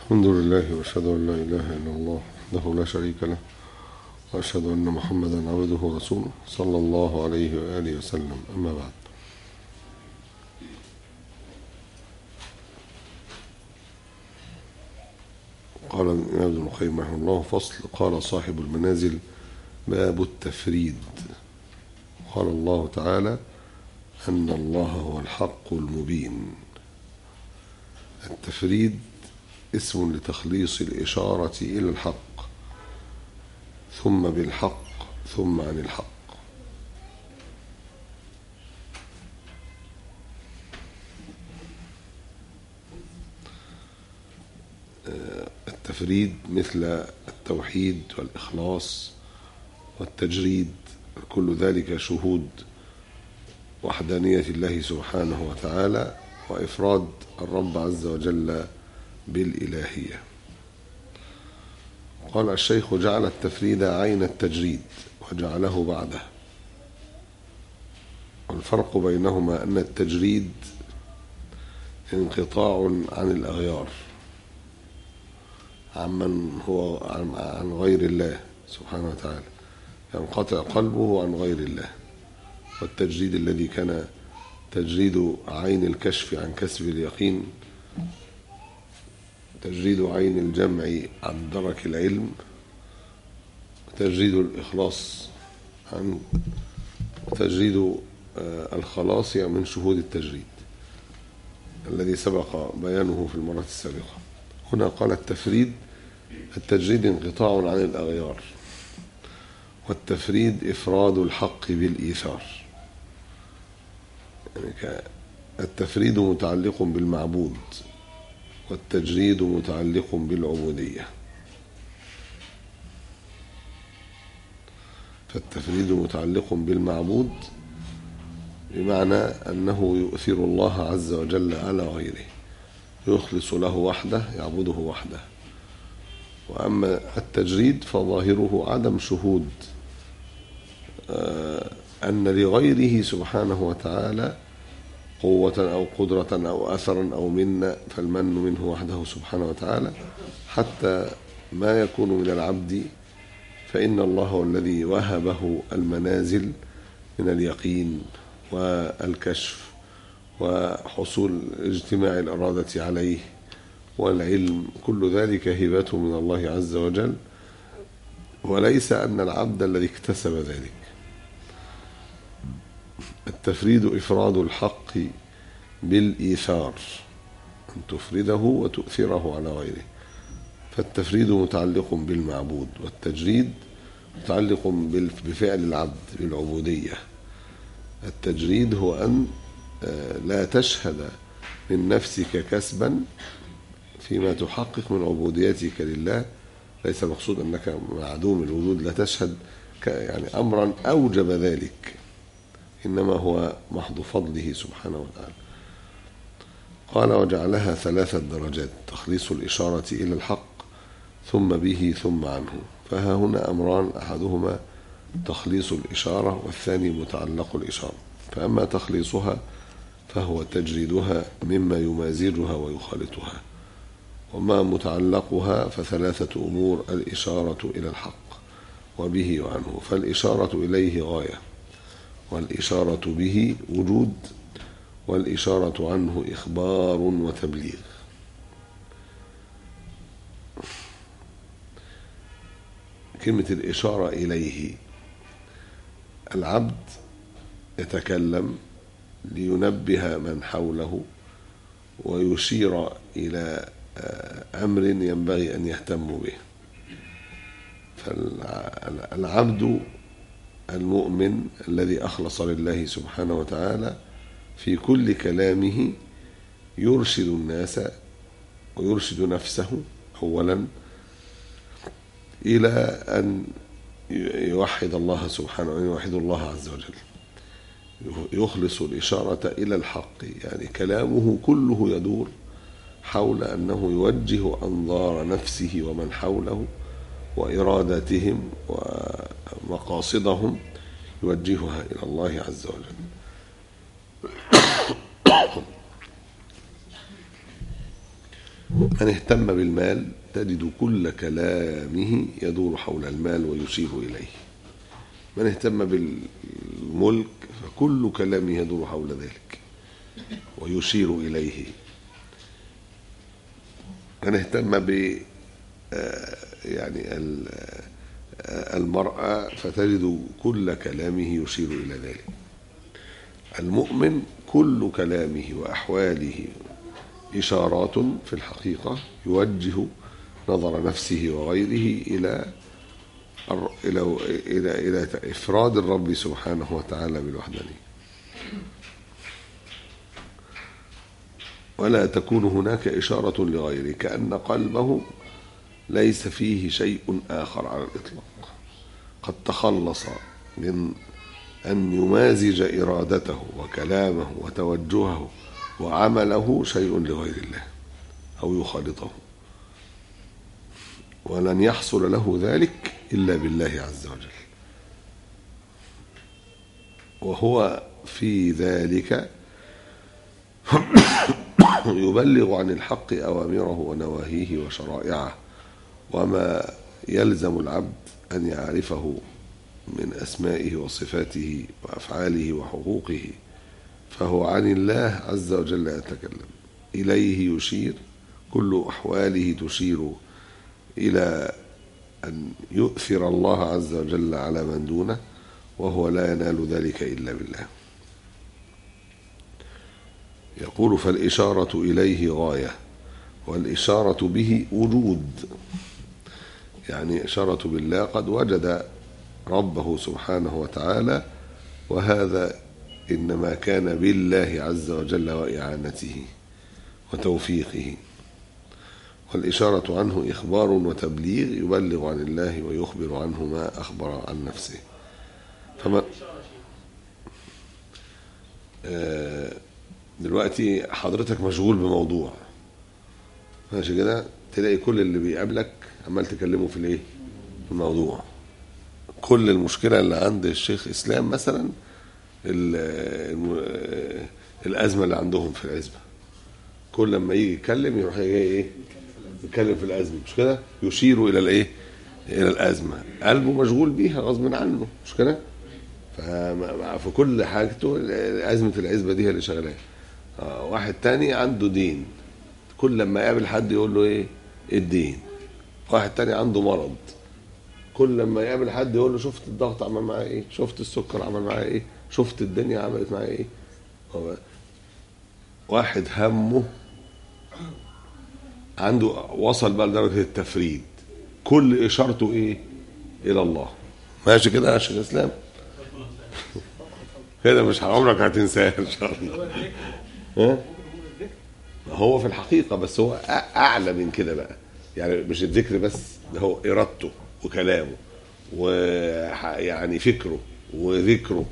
الحمد لله واشهد ان لا اله الا الله وحده لا شريك له واشهد ان محمدا عبده ورسوله صلى الله عليه واله وسلم اما بعد قال الامام ابن القيم رحمه الله فصل قال صاحب المنازل باب التفريد قال الله تعالى ان الله هو الحق المبين التفريد اسم لتخليص الإشارة إلى الحق ثم بالحق ثم عن الحق التفريد مثل التوحيد والإخلاص والتجريد كل ذلك شهود وحدانية الله سبحانه وتعالى وإفراد الرب عز وجل بالإلهية قال الشيخ جعل التفريد عين التجريد وجعله بعده والفرق بينهما أن التجريد انقطاع عن الأغيار عمن هو عن غير الله سبحانه وتعالى ينقطع قلبه عن غير الله والتجريد الذي كان تجريد عين الكشف عن كسب اليقين تجريد عين الجمع عن درك العلم تجريد الإخلاص عن تجريد الخلاص من شهود التجريد الذي سبق بيانه في المرة السابقة هنا قال التفريد التجريد انقطاع عن الأغيار والتفريد إفراد الحق بالإيثار يعني التفريد متعلق بالمعبود والتجريد متعلق بالعبودية فالتفريد متعلق بالمعبود بمعنى أنه يؤثر الله عز وجل على غيره يخلص له وحده يعبده وحده وأما التجريد فظاهره عدم شهود أن لغيره سبحانه وتعالى قوة أو قدرة أو أثرا أو منا فالمن منه وحده سبحانه وتعالى حتى ما يكون من العبد فإن الله هو الذي وهبه المنازل من اليقين والكشف وحصول اجتماع الإرادة عليه والعلم كل ذلك هبته من الله عز وجل وليس أن العبد الذي اكتسب ذلك التفريد إفراد الحق بالإيثار أن تفرده وتؤثره على غيره فالتفريد متعلق بالمعبود والتجريد متعلق بفعل العبد بالعبودية التجريد هو أن لا تشهد من نفسك كسبا فيما تحقق من عبوديتك لله ليس المقصود أنك معدوم الوجود لا تشهد يعني أمرا أوجب ذلك إنما هو محض فضله سبحانه وتعالى قال وجعلها ثلاثة درجات تخليص الإشارة إلى الحق ثم به ثم عنه فها هنا أمران أحدهما تخليص الإشارة والثاني متعلق الإشارة فأما تخليصها فهو تجريدها مما يمازجها ويخالطها وما متعلقها فثلاثة أمور الإشارة إلى الحق وبه وعنه فالإشارة إليه غاية والإشارة به وجود والإشارة عنه إخبار وتبليغ كلمة الإشارة إليه العبد يتكلم لينبه من حوله ويشير إلى أمر ينبغي أن يهتموا به فالعبد المؤمن الذي أخلص لله سبحانه وتعالى في كل كلامه يرشد الناس ويرشد نفسه أولا إلى أن يوحد الله سبحانه وأن يوحد الله عز وجل يخلص الإشارة إلى الحق يعني كلامه كله يدور حول أنه يوجه أنظار نفسه ومن حوله وإراداتهم ومقاصدهم يوجهها إلى الله عز وجل من اهتم بالمال تجد كل كلامه يدور حول المال ويشير إليه من اهتم بالملك فكل كلامه يدور حول ذلك ويشير إليه من اهتم ب آه، يعني ال- آه، المرأة فتجد كل كلامه يشير إلى ذلك المؤمن كل كلامه وأحواله إشارات في الحقيقة يوجه نظر نفسه وغيره إلى الر- إلى إلى إلى إفراد الرب سبحانه وتعالى بالوحدانية ولا تكون هناك إشارة لغيره كأن قلبه ليس فيه شيء آخر على الإطلاق قد تخلص من أن يمازج إرادته وكلامه وتوجهه وعمله شيء لغير الله أو يخالطه ولن يحصل له ذلك إلا بالله عز وجل وهو في ذلك يبلغ عن الحق أوامره ونواهيه وشرائعه وما يلزم العبد أن يعرفه من أسمائه وصفاته وأفعاله وحقوقه فهو عن الله عز وجل يتكلم إليه يشير كل أحواله تشير إلى أن يؤثر الله عز وجل على من دونه وهو لا ينال ذلك إلا بالله يقول فالإشارة إليه غاية والإشارة به وجود يعني إشارة بالله قد وجد ربه سبحانه وتعالى وهذا إنما كان بالله عز وجل وإعانته وتوفيقه والإشارة عنه إخبار وتبليغ يبلغ عن الله ويخبر عنه ما أخبر عن نفسه فمن آه، دلوقتي حضرتك مشغول بموضوع ماشي كده تلاقي كل اللي بيقابلك عمال تكلمه في الايه في الموضوع كل المشكله اللي عند الشيخ اسلام مثلا ال- الم- الازمه اللي عندهم في العزبه كل لما يجي يتكلم يروح جاي ايه يتكلم في الازمه مش كده يشير الى الايه الى الازمه قلبه مشغول بيها غصب عنه مش كده فما- في كل حاجته ازمه العزبه دي هي اللي شغلاه آه، واحد تاني عنده دين كل لما يقابل حد يقول له ايه الدين واحد تاني عنده مرض كل لما يقابل حد يقول له شفت الضغط عمل معاه ايه شفت السكر عمل معاه ايه شفت الدنيا عملت معاه ايه هو واحد همه عنده وصل بقى لدرجه التفريد كل اشارته ايه الى الله ماشي كده يا شيخ اسلام كده مش عمرك هتنساه ان شاء الله ها هو في الحقيقه بس هو أ- اعلى من كده بقى يعني مش الذكر بس ده هو ارادته وكلامه ويعني فكره وذكره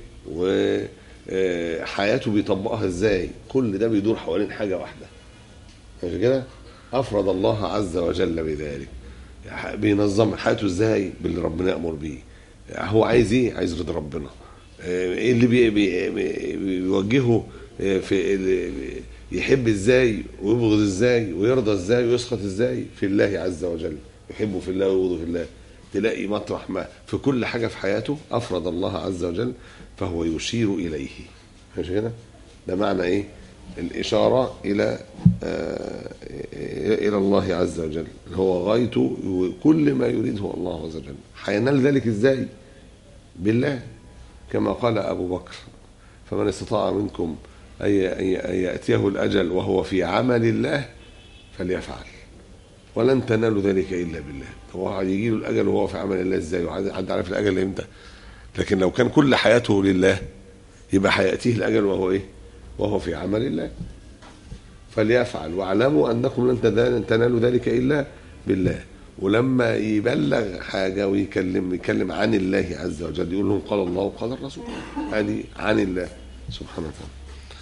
وحياته بيطبقها ازاي كل ده بيدور حوالين حاجه واحده مش كده افرض الله عز وجل بذلك بينظم حياته ازاي باللي ربنا يامر بيه هو عايز ايه عايز رضا ربنا ايه اللي بي بي بي- بيوجهه في ال- يحب ازاي ويبغض ازاي ويرضى ازاي ويسخط ازاي في الله عز وجل يحبه في الله ويبغضه في الله تلاقي مطرح ما في كل حاجه في حياته افرض الله عز وجل فهو يشير اليه مش كده ده معنى ايه الاشاره الى آه الى الله عز وجل اللي هو غايته كل ما يريده الله عز وجل هينال ذلك ازاي بالله كما قال ابو بكر فمن استطاع منكم أن أن يأتيه الأجل وهو في عمل الله فليفعل ولن تنالوا ذلك إلا بالله هو واحد يجي له الأجل وهو في عمل الله إزاي وحد حد عارف الأجل إمتى لكن لو كان كل حياته لله يبقى هيأتيه الأجل وهو إيه وهو في عمل الله فليفعل واعلموا أنكم لن تدا- تنالوا ذلك إلا بالله ولما يبلغ حاجة ويكلم يتكلم عن الله عز وجل يقول لهم قال الله وقال الرسول يعني عن الله سبحانه وتعالى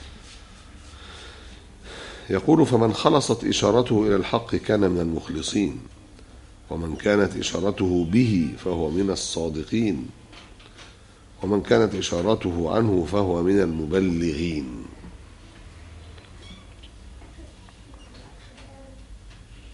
يقول فمن خلصت إشارته إلى الحق كان من المخلصين ومن كانت إشارته به فهو من الصادقين ومن كانت إشارته عنه فهو من المبلغين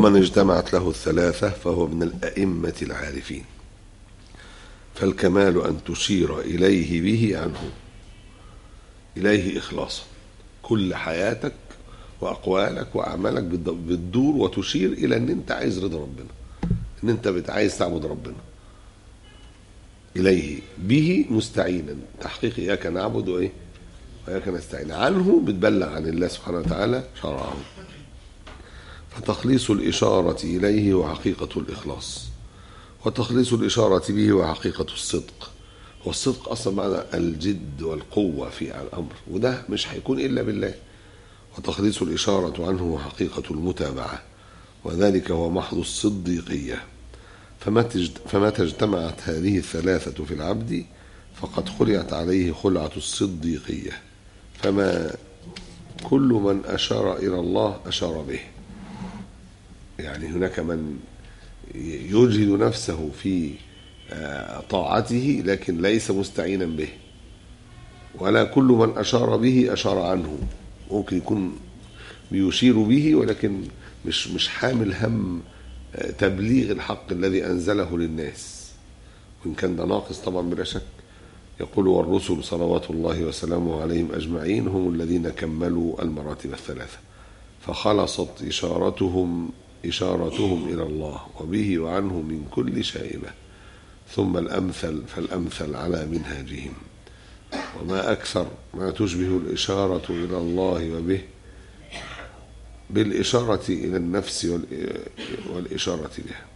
ومن اجتمعت له الثلاثة فهو من الأئمة العارفين فالكمال أن تشير إليه به عنه إليه إخلاصا كل حياتك وأقوالك وأعمالك بتدور وتشير إلى أن أنت عايز رضا ربنا أن أنت عايز تعبد ربنا إليه به مستعينا تحقيق إياك نعبد وإيه وإياك نستعين عنه بتبلغ عن الله سبحانه وتعالى شرعه فتخليص الإشارة إليه هو حقيقة الإخلاص وتخليص الإشارة به هو حقيقة الصدق والصدق أصلا معنى الجد والقوة في الأمر وده مش هيكون إلا بالله وتخليص الإشارة عنه هو حقيقة المتابعة وذلك هو محض الصديقية فمتى اجتمعت هذه الثلاثة في العبد فقد خلعت عليه خلعة الصديقية فما كل من أشار إلى الله أشار به يعني هناك من يجهد نفسه في طاعته لكن ليس مستعينا به ولا كل من أشار به أشار عنه ممكن يكون بيشير به ولكن مش مش حامل هم تبليغ الحق الذي أنزله للناس وإن كان ده ناقص طبعا بلا شك يقول والرسل صلوات الله وسلامه عليهم أجمعين هم الذين كملوا المراتب الثلاثة فخلصت إشارتهم إشارتهم إلى الله وبه وعنه من كل شائبة ثم الأمثل فالأمثل على منهاجهم وما أكثر ما تشبه الإشارة إلى الله وبه بالإشارة إلى النفس والإشارة بها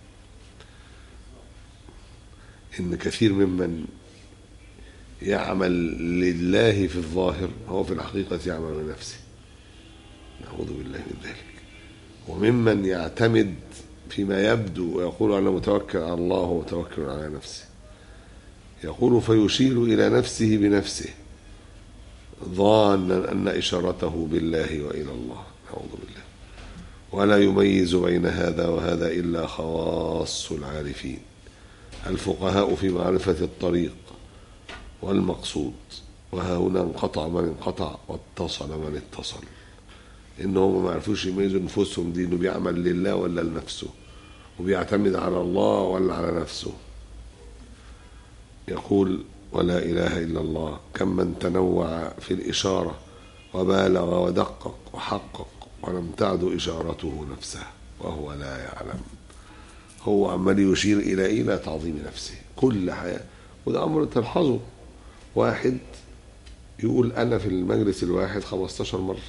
إن كثير ممن يعمل لله في الظاهر هو في الحقيقة يعمل لنفسه نعوذ بالله من ذلك وممن يعتمد فيما يبدو ويقول أنا متوكل على الله ومتوكل على نفسه يقول فيشير إلى نفسه بنفسه ظانا أن إشارته بالله وإلى الله نعوذ بالله ولا يميز بين هذا وهذا إلا خواص العارفين الفقهاء في معرفة الطريق والمقصود وها هنا انقطع من انقطع واتصل من اتصل انهم ما عرفوش يميزوا نفوسهم دي انه بيعمل لله ولا لنفسه وبيعتمد على الله ولا على نفسه يقول ولا اله الا الله كم من تنوع في الاشاره وبالغ ودقق وحقق ولم تعد اشارته نفسه وهو لا يعلم هو عمال يشير الى ايه الى تعظيم نفسه كل حياه وده امر تلحظه واحد يقول انا في المجلس الواحد 15 مره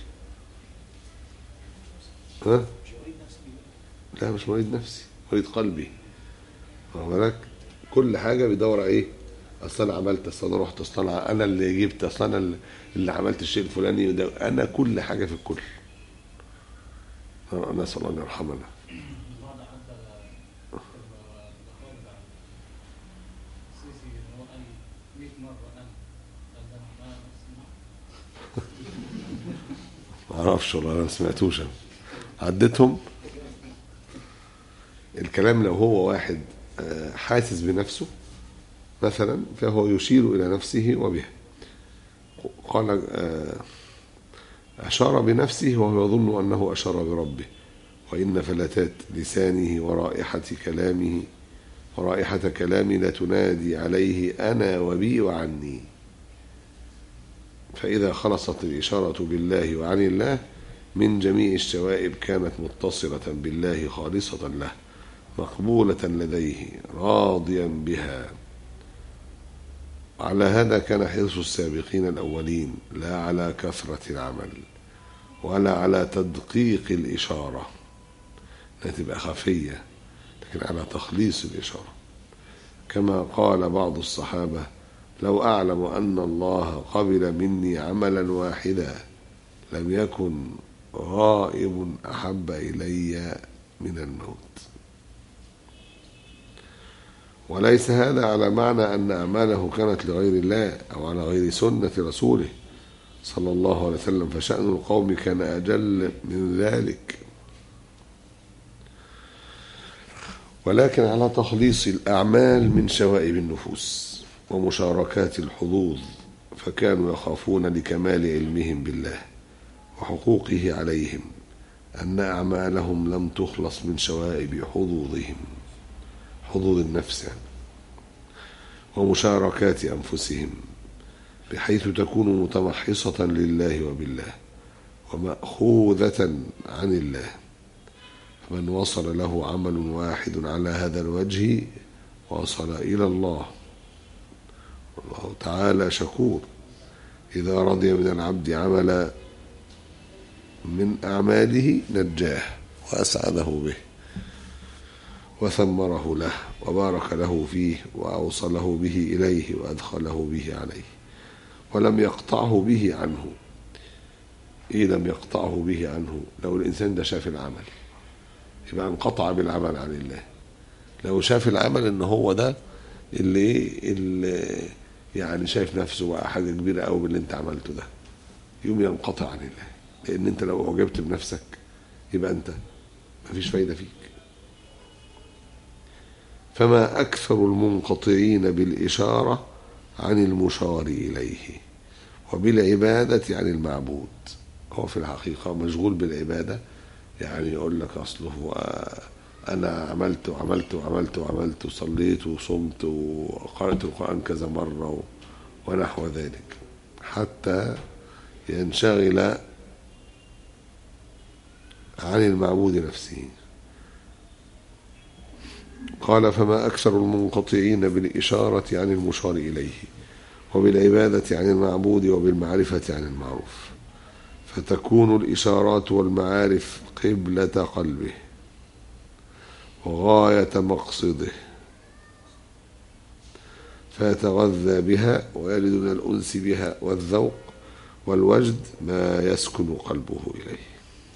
ها لا مش مريض نفسي مريض قلبي واخد بالك كل حاجه بيدور على ايه اصل انا عملت اصل انا رحت اصل انا انا اللي جبت اصل انا اللي عملت الشيء الفلاني ده انا كل حاجه في الكل نسال الله ان يرحمنا ما اعرفش والله انا ما سمعتوش انا عدتهم الكلام لو هو واحد حاسس بنفسه مثلا فهو يشير إلى نفسه وبها قال أشار بنفسه وهو يظن أنه أشار بربه وإن فلتات لسانه ورائحة كلامه ورائحة كلامي لتنادي عليه أنا وبي وعني فإذا خلصت الإشارة بالله وعن الله من جميع الشوائب كانت متصلة بالله خالصة له مقبولة لديه راضيا بها على هذا كان حرص السابقين الأولين لا على كثرة العمل ولا على تدقيق الإشارة لا تبقى خفية لكن على تخليص الإشارة كما قال بعض الصحابة لو أعلم أن الله قبل مني عملا واحدا لم يكن غائب أحب إلي من الموت وليس هذا على معنى أن أعماله كانت لغير الله أو على غير سنة رسوله صلى الله عليه وسلم فشأن القوم كان أجل من ذلك ولكن على تخليص الأعمال من شوائب النفوس ومشاركات الحظوظ فكانوا يخافون لكمال علمهم بالله وحقوقه عليهم أن أعمالهم لم تخلص من شوائب حظوظهم حظوظ النفس يعني ومشاركات أنفسهم بحيث تكون متمحصة لله وبالله ومأخوذة عن الله فمن وصل له عمل واحد على هذا الوجه وصل إلى الله والله تعالى شكور إذا رضي من العبد عملا من أعماله نجاه وأسعده به وثمره له وبارك له فيه وأوصله به إليه وأدخله به عليه ولم يقطعه به عنه إيه لم يقطعه به عنه لو الإنسان ده شاف العمل يبقى انقطع بالعمل عن الله لو شاف العمل ان هو ده اللي اللي يعني شايف نفسه بقى حاجه كبيره قوي باللي انت عملته ده يوم ينقطع عن الله لان انت لو اعجبت بنفسك يبقى انت مفيش فايده فيك فما اكثر المنقطعين بالاشاره عن المشار اليه وبالعباده عن المعبود هو في الحقيقه مشغول بالعباده يعني يقول لك اصله انا عملت وعملت وعملت وعملت وصليت وصمت وقرات القران كذا مره ونحو ذلك حتى ينشغل عن المعبود نفسه قال فما أكثر المنقطعين بالإشارة عن المشار إليه وبالعبادة عن المعبود وبالمعرفة عن المعروف فتكون الإشارات والمعارف قبلة قلبه وغاية مقصده فيتغذى بها ويجد من الأنس بها والذوق والوجد ما يسكن قلبه إليه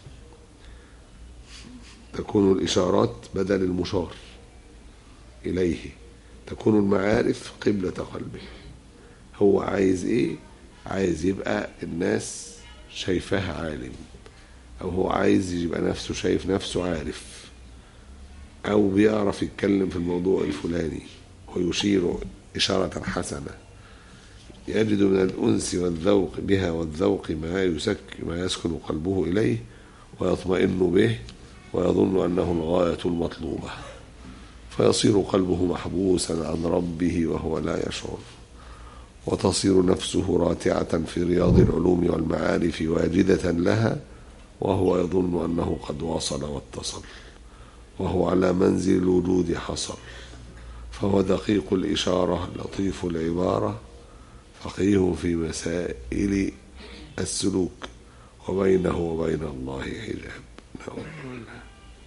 تكون الإشارات بدل المشار إليه تكون المعارف قبلة قلبه هو عايز إيه عايز يبقى الناس شايفاه عالم أو هو عايز يبقى نفسه شايف نفسه عارف أو بيعرف يتكلم في الموضوع الفلاني ويشير إشارة حسنة يجد من الأنس والذوق بها والذوق ما يسك ما يسكن قلبه إليه ويطمئن به ويظن أنه الغاية المطلوبة فيصير قلبه محبوسا عن ربه وهو لا يشعر وتصير نفسه راتعة في رياض العلوم والمعارف واجدة لها وهو يظن أنه قد وصل واتصل وهو على منزل الوجود حصل فهو دقيق الإشارة لطيف العبارة فقيه في مسائل السلوك وبينه وبين الله حجاب نعوذ بالله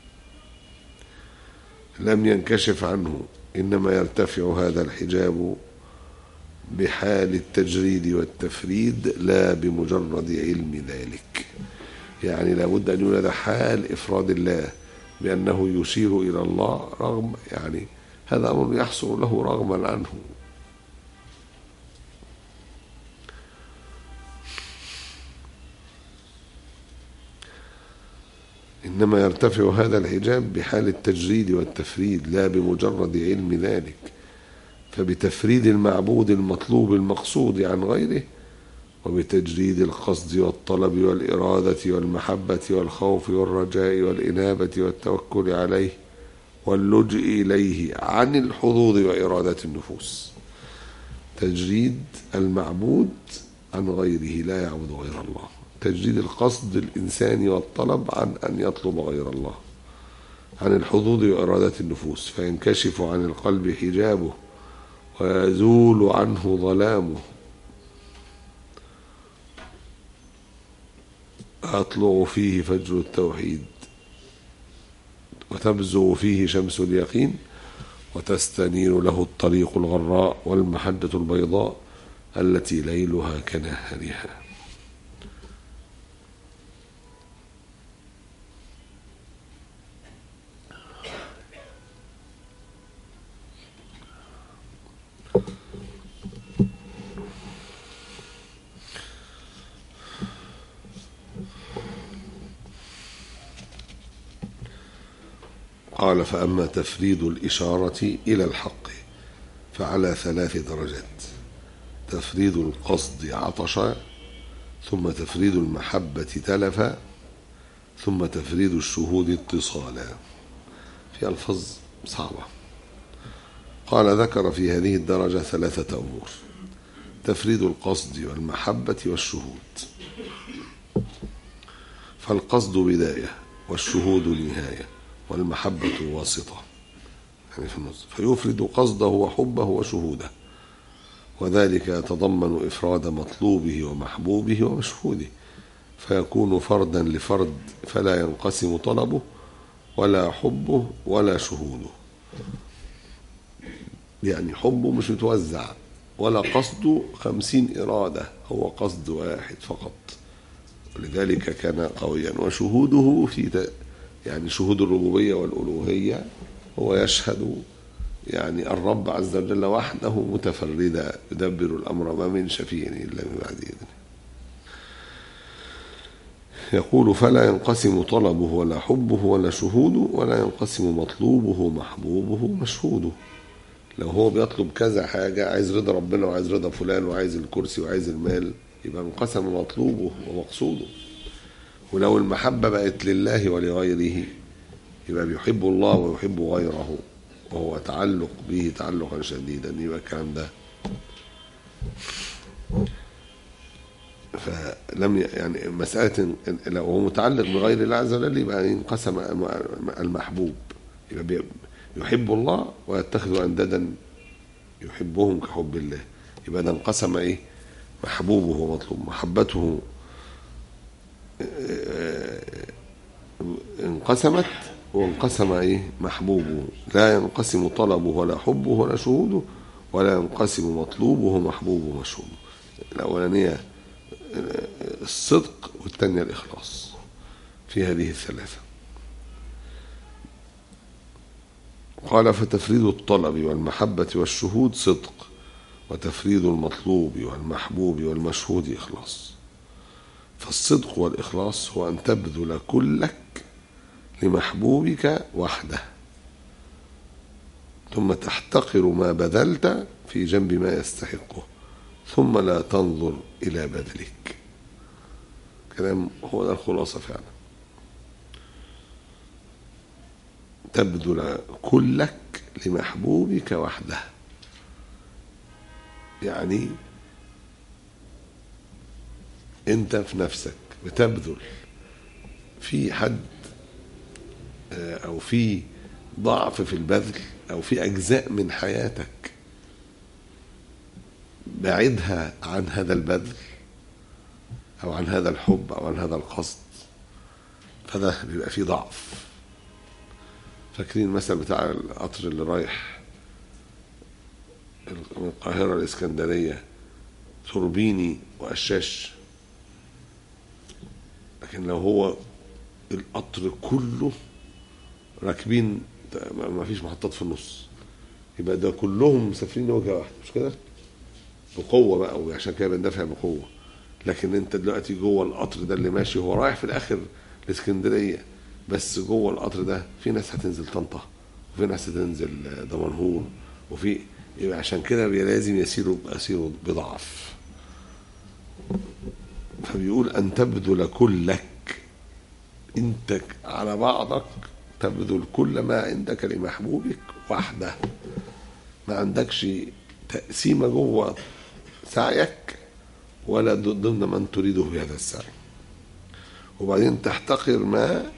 لم ينكشف عنه إنما يرتفع هذا الحجاب بحال التجريد والتفريد لا بمجرد علم ذلك يعني لابد أن يولد حال إفراد الله بأنه يشير إلى الله رغم يعني هذا أمر يحصل له رغما عنه إنما يرتفع هذا الحجاب بحال التجريد والتفريد لا بمجرد علم ذلك فبتفريد المعبود المطلوب المقصود عن غيره وبتجريد القصد والطلب والإرادة والمحبة والخوف والرجاء والإنابة والتوكل عليه واللجئ إليه عن الحظوظ وإرادة النفوس تجريد المعبود عن غيره لا يعبد غير الله تجريد القصد الإنساني والطلب عن أن يطلب غير الله عن الحظوظ وإرادة النفوس فينكشف عن القلب حجابه ويزول عنه ظلامه أطلع فيه فجر التوحيد وتبزغ فيه شمس اليقين وتستنير له الطريق الغراء والمحجة البيضاء التي ليلها كنهارها قال فأما تفريد الإشارة إلى الحق فعلى ثلاث درجات تفريد القصد عطشا ثم تفريد المحبة تلفا ثم تفريد الشهود اتصالا في ألفاظ صعبة قال ذكر في هذه الدرجة ثلاثة أمور تفريد القصد والمحبة والشهود فالقصد بداية والشهود نهاية والمحبة واسطة يعني في النص فيفرد قصده وحبه وشهوده وذلك يتضمن إفراد مطلوبه ومحبوبه ومشهوده فيكون فردا لفرد فلا ينقسم طلبه ولا حبه ولا شهوده يعني حبه مش متوزع ولا قصده خمسين إرادة هو قصد واحد فقط ولذلك كان قويا وشهوده في يعني شهود الربوبية والألوهية هو يشهد يعني الرب عز وجل وحده متفردا يدبر الأمر ما من شفيع إلا من بعد إذنه يقول فلا ينقسم طلبه ولا حبه ولا شهوده ولا ينقسم مطلوبه محبوبه مشهوده لو هو بيطلب كذا حاجة عايز رضا ربنا وعايز رضا فلان وعايز الكرسي وعايز المال يبقى انقسم مطلوبه ومقصوده ولو المحبة بقت لله ولغيره يبقى بيحب الله ويحب غيره وهو تعلق به تعلقا شديدا يبقى الكلام ده فلم يعني مسألة لو هو متعلق بغير الله عز وجل يبقى انقسم المحبوب يبقى يحب الله ويتخذ أندادا يحبهم كحب الله يبقى ده انقسم ايه محبوبه ومطلوب محبته انقسمت وانقسم ايه محبوبه لا ينقسم طلبه ولا حبه ولا شهوده ولا ينقسم مطلوبه محبوبه ومشهوده الاولانيه الصدق والثانيه الاخلاص في هذه الثلاثه قال فتفريد الطلب والمحبه والشهود صدق وتفريد المطلوب والمحبوب والمشهود اخلاص فالصدق والاخلاص هو ان تبذل كلك لمحبوبك وحده ثم تحتقر ما بذلت في جنب ما يستحقه ثم لا تنظر إلى بذلك كلام هو ده الخلاصة فعلا تبذل كلك لمحبوبك وحده يعني انت في نفسك بتبذل في حد او في ضعف في البذل او في اجزاء من حياتك بعدها عن هذا البذل او عن هذا الحب او عن هذا القصد فده بيبقى فيه ضعف فاكرين المثل بتاع القطر اللي رايح من القاهرة الإسكندرية توربيني وقشاش لكن لو هو القطر كله راكبين ما فيش محطات في النص يبقى ده كلهم مسافرين وجهه واحده مش كده؟ بقوه بقى وعشان كده بندافع بقوه لكن انت دلوقتي جوه القطر ده اللي ماشي هو رايح في الاخر الاسكندريه بس جوه القطر ده في ناس هتنزل طنطا وفي ناس هتنزل دمنهور وفي يبقى عشان كده لازم يسيروا يسيروا بضعف فبيقول ان تبذل كلك انت على بعضك تبذل كل ما عندك لمحبوبك وحده ما عندكش تقسيمة جوه سعيك ولا ضمن من تريده في هذا السعي وبعدين تحتقر ما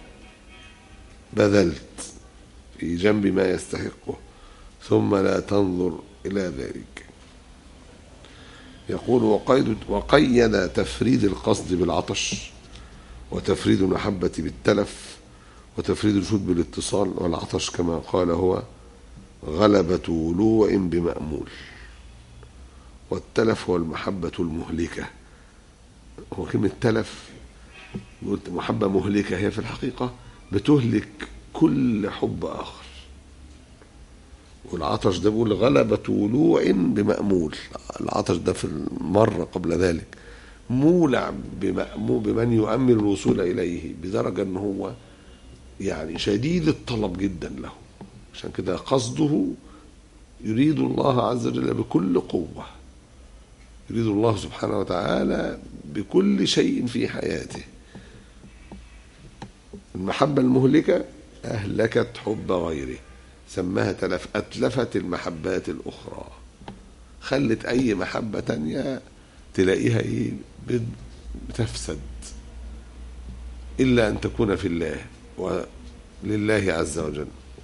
بذلت في جنب ما يستحقه ثم لا تنظر إلى ذلك يقول وقيد وقيد تفريد القصد بالعطش وتفريد المحبة بالتلف وتفريد الجهود بالاتصال والعطش كما قال هو غلبة ولوع بمأمول والتلف هو المحبة المهلكة هو كلمة تلف محبة مهلكة هي في الحقيقة بتهلك كل حب آخر والعطش ده بيقول غلبة ولوع بمأمول العطش ده في المرة قبل ذلك مولع بمأمول بمن يؤمل الوصول إليه بدرجة أن هو يعني شديد الطلب جدا له عشان كده قصده يريد الله عز وجل بكل قوة يريد الله سبحانه وتعالى بكل شيء في حياته المحبة المهلكة أهلكت حب غيره سماها تلف أتلفت المحبات الأخرى خلت أي محبة تانية تلاقيها إيه بت- بتفسد إلا أن تكون في الله ولله عز وجل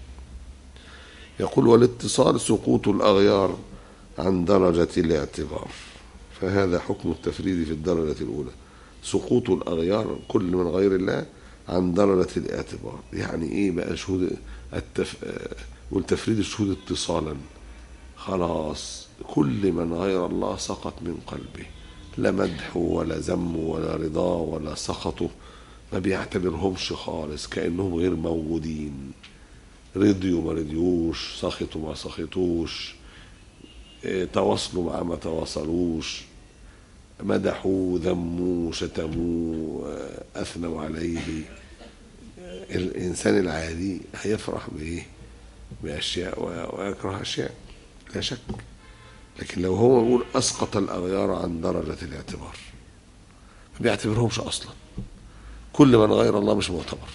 يقول والاتصال سقوط الأغيار عن درجة الاعتبار فهذا حكم التفريد في الدرجة الأولى سقوط الأغيار كل من غير الله عن درجة الاعتبار يعني إيه بقى شهود التف... آه، والتفريد الشهود اتصالا خلاص كل من غير الله سقط من قلبه لا مدح ولا ذم ولا رضا ولا سخطه ما بيعتبرهمش خالص كأنهم غير موجودين رضيوا ما رضيوش سخطوا ما سخطوش إيه، تواصلوا مع ما تواصلوش مدحوا ذموا شتموا آه، اثنوا عليه آه، الانسان العادي هيفرح بايه باشياء و- ويكره اشياء لا شك لكن لو هو يقول اسقط الاغيار عن درجه الاعتبار ما بيعتبرهمش اصلا كل من غير الله مش معتبر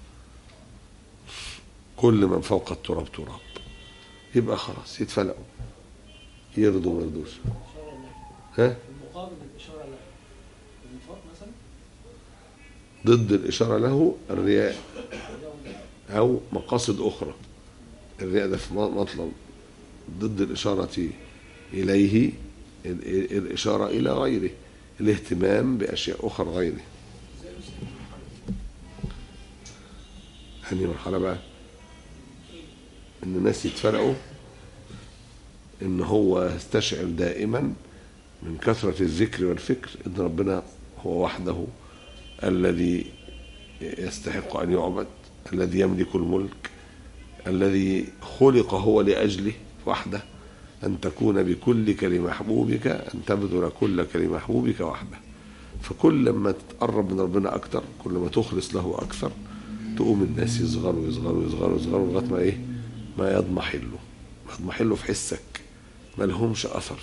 كل من فوق التراب تراب يبقى خلاص يتفلقوا يرضوا ما يرضوش ها المقابل للإشارة له النفاق مثلا ضد الإشارة له الرياء أو مقاصد أخرى الرياء ده في مطلب ضد الإشارة إليه ال- ال- الإشارة إلى غيره الاهتمام بأشياء أخرى غيره هني مرحلة بقى إن الناس يتفرقوا إن هو يستشعر دائما من كثرة الذكر والفكر إن ربنا هو وحده الذي يستحق أن يعبد الذي يملك الملك الذي خلق هو لأجله وحده أن تكون بكلك لمحبوبك أن تبذل كلك لمحبوبك وحده فكل ما تتقرب من ربنا أكتر كل ما تخلص له أكثر تقوم الناس يصغروا يصغروا يصغروا يصغروا لغاية ما إيه ما يضمحلوا يضمحلوا في حسك ما لهمش أثر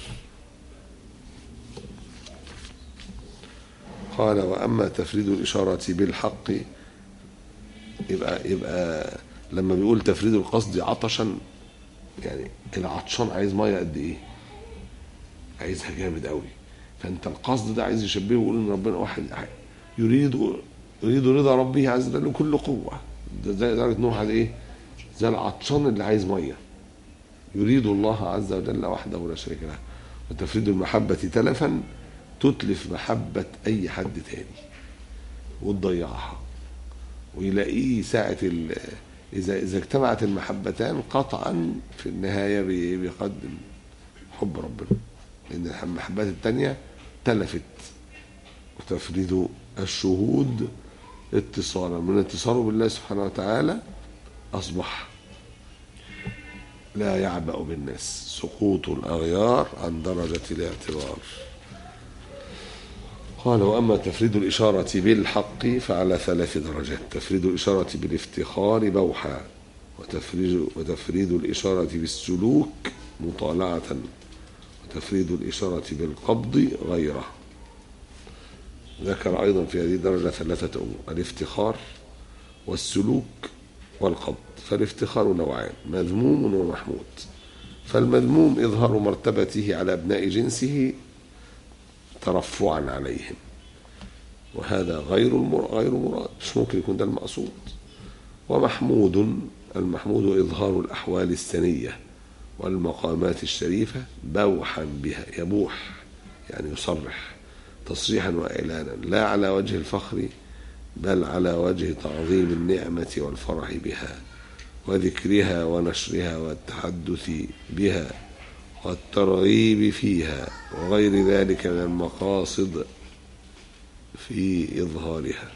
قال وأما تفريد الإشارة بالحق يبقى يبقى لما بيقول تفريد القصد عطشا يعني العطشان عايز ميه قد ايه؟ عايزها جامد قوي فانت القصد ده عايز يشبهه ويقول ان ربنا واحد يريد يريد رضا ربه عز وجل بكل قوه ده زي درجه نوح على ايه؟ زي العطشان اللي عايز ميه يريد الله عز وجل وحده لا شريك له وتفريد المحبة تلفا تتلف محبة أي حد تاني وتضيعها ويلاقيه ساعة ال- إذا إذا اجتمعت المحبتان قطعا في النهاية بي- بيقدم حب ربنا لأن المحبات التانية تلفت وتفريد الشهود اتصالا من اتصاله بالله سبحانه وتعالى أصبح لا يعبأ بالناس سقوط الأغيار عن درجة الاعتبار قال وأما تفريد الإشارة بالحق فعلى ثلاث درجات تفريد الإشارة بالافتخار بوحا وتفريد, وتفريد الإشارة بالسلوك مطالعة وتفريد الإشارة بالقبض غيره ذكر أيضا في هذه الدرجة ثلاثة أمور الافتخار والسلوك والقبض فالافتخار نوعان مذموم ومحمود فالمذموم إظهار مرتبته على أبناء جنسه ترفعا عليهم وهذا غير المر... غير مراد مش ممكن يكون ده المقصود ومحمود المحمود إظهار الأحوال السنية والمقامات الشريفة بوحا بها يبوح يعني يصرح تصريحا وإعلانا لا على وجه الفخر بل على وجه تعظيم النعمة والفرح بها وذكرها ونشرها والتحدث بها والترغيب فيها وغير ذلك من المقاصد في إظهارها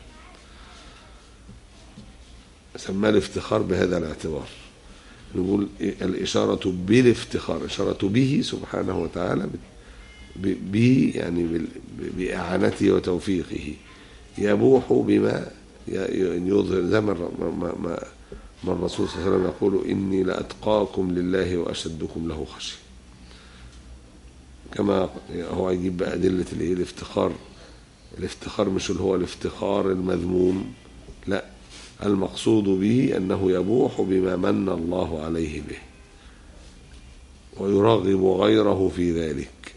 سماه الافتخار بهذا الاعتبار نقول الإشارة بالافتخار إشارة به سبحانه وتعالى ب- به يعني بال- بإعانته وتوفيقه يبوح بما ي- ي- يظهر زي ما الر- ما- ما- ما ما الرسول صلى الله عليه وسلم يقول إني لأتقاكم لله وأشدكم له خشية كما هو يجيب بقى أدلة الإيه الافتخار الافتخار مش اللي هو الافتخار المذموم لا المقصود به أنه يبوح بما من الله عليه به ويرغب غيره في ذلك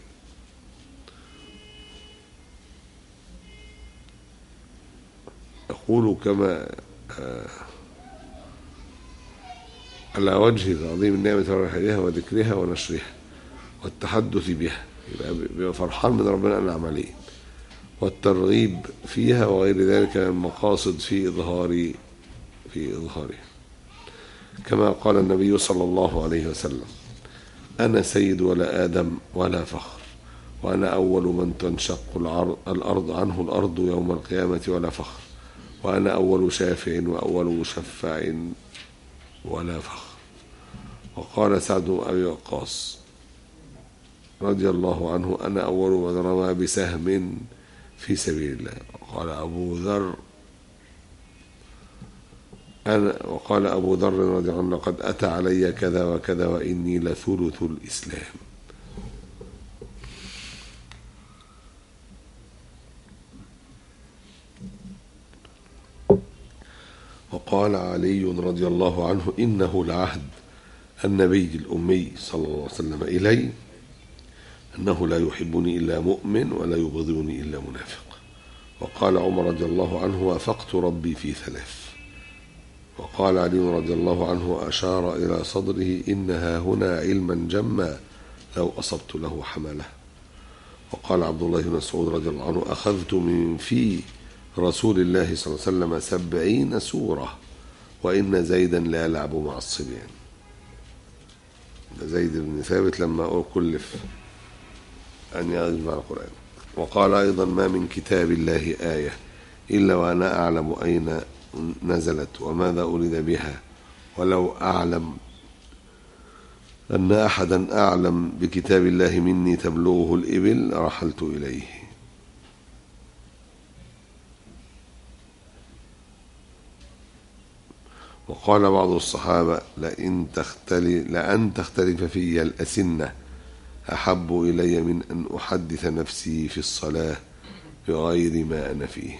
يقول كما آه، على وجه تعظيم النعمة ورحيلها وذكرها ونشرها والتحدث بها يبقى بيبقى فرحان من ربنا أنعم عليه والترغيب فيها وغير ذلك من المقاصد في إظهار في إظهارها كما قال النبي صلى الله عليه وسلم أنا سيد ولا آدم ولا فخر وأنا أول من تنشق العرض الأرض عنه الأرض يوم القيامة ولا فخر وأنا أول شافع وأول مشفع ولا فخر وقال سعد بن أبي وقاص رضي الله عنه أنا أول من رمى بسهم في سبيل الله وقال أبو ذر أنا وقال أبو ذر رضي الله عنه قد أتى علي كذا وكذا وإني لثلث الإسلام وقال علي رضي الله عنه إنه لعهد النبي الأمي صلى الله عليه وسلم إلي أنه لا يحبني إلا مؤمن ولا يبغضني إلا منافق وقال عمر رضي الله عنه وافقت ربي في ثلاث وقال علي رضي الله عنه وأشار إلى صدره إنها هنا علما جما لو أصبت له حمله وقال عبد الله بن مسعود رضي الله عنه أخذت من في رسول الله صلى الله عليه وسلم سبعين سورة وإن زيدا لا يلعب مع الصبيان ده زيد بن ثابت لما كلف أن يجمع القرآن وقال أيضا ما من كتاب الله آية إلا وأنا أعلم أين نزلت وماذا أريد بها ولو أعلم أن أحدا أعلم بكتاب الله مني تبلغه الإبل رحلت إليه وقال بعض الصحابة لئن تختلف لأن تختلف في الأسنة أحب إلي من أن أحدث نفسي في الصلاة بغير ما أنا فيه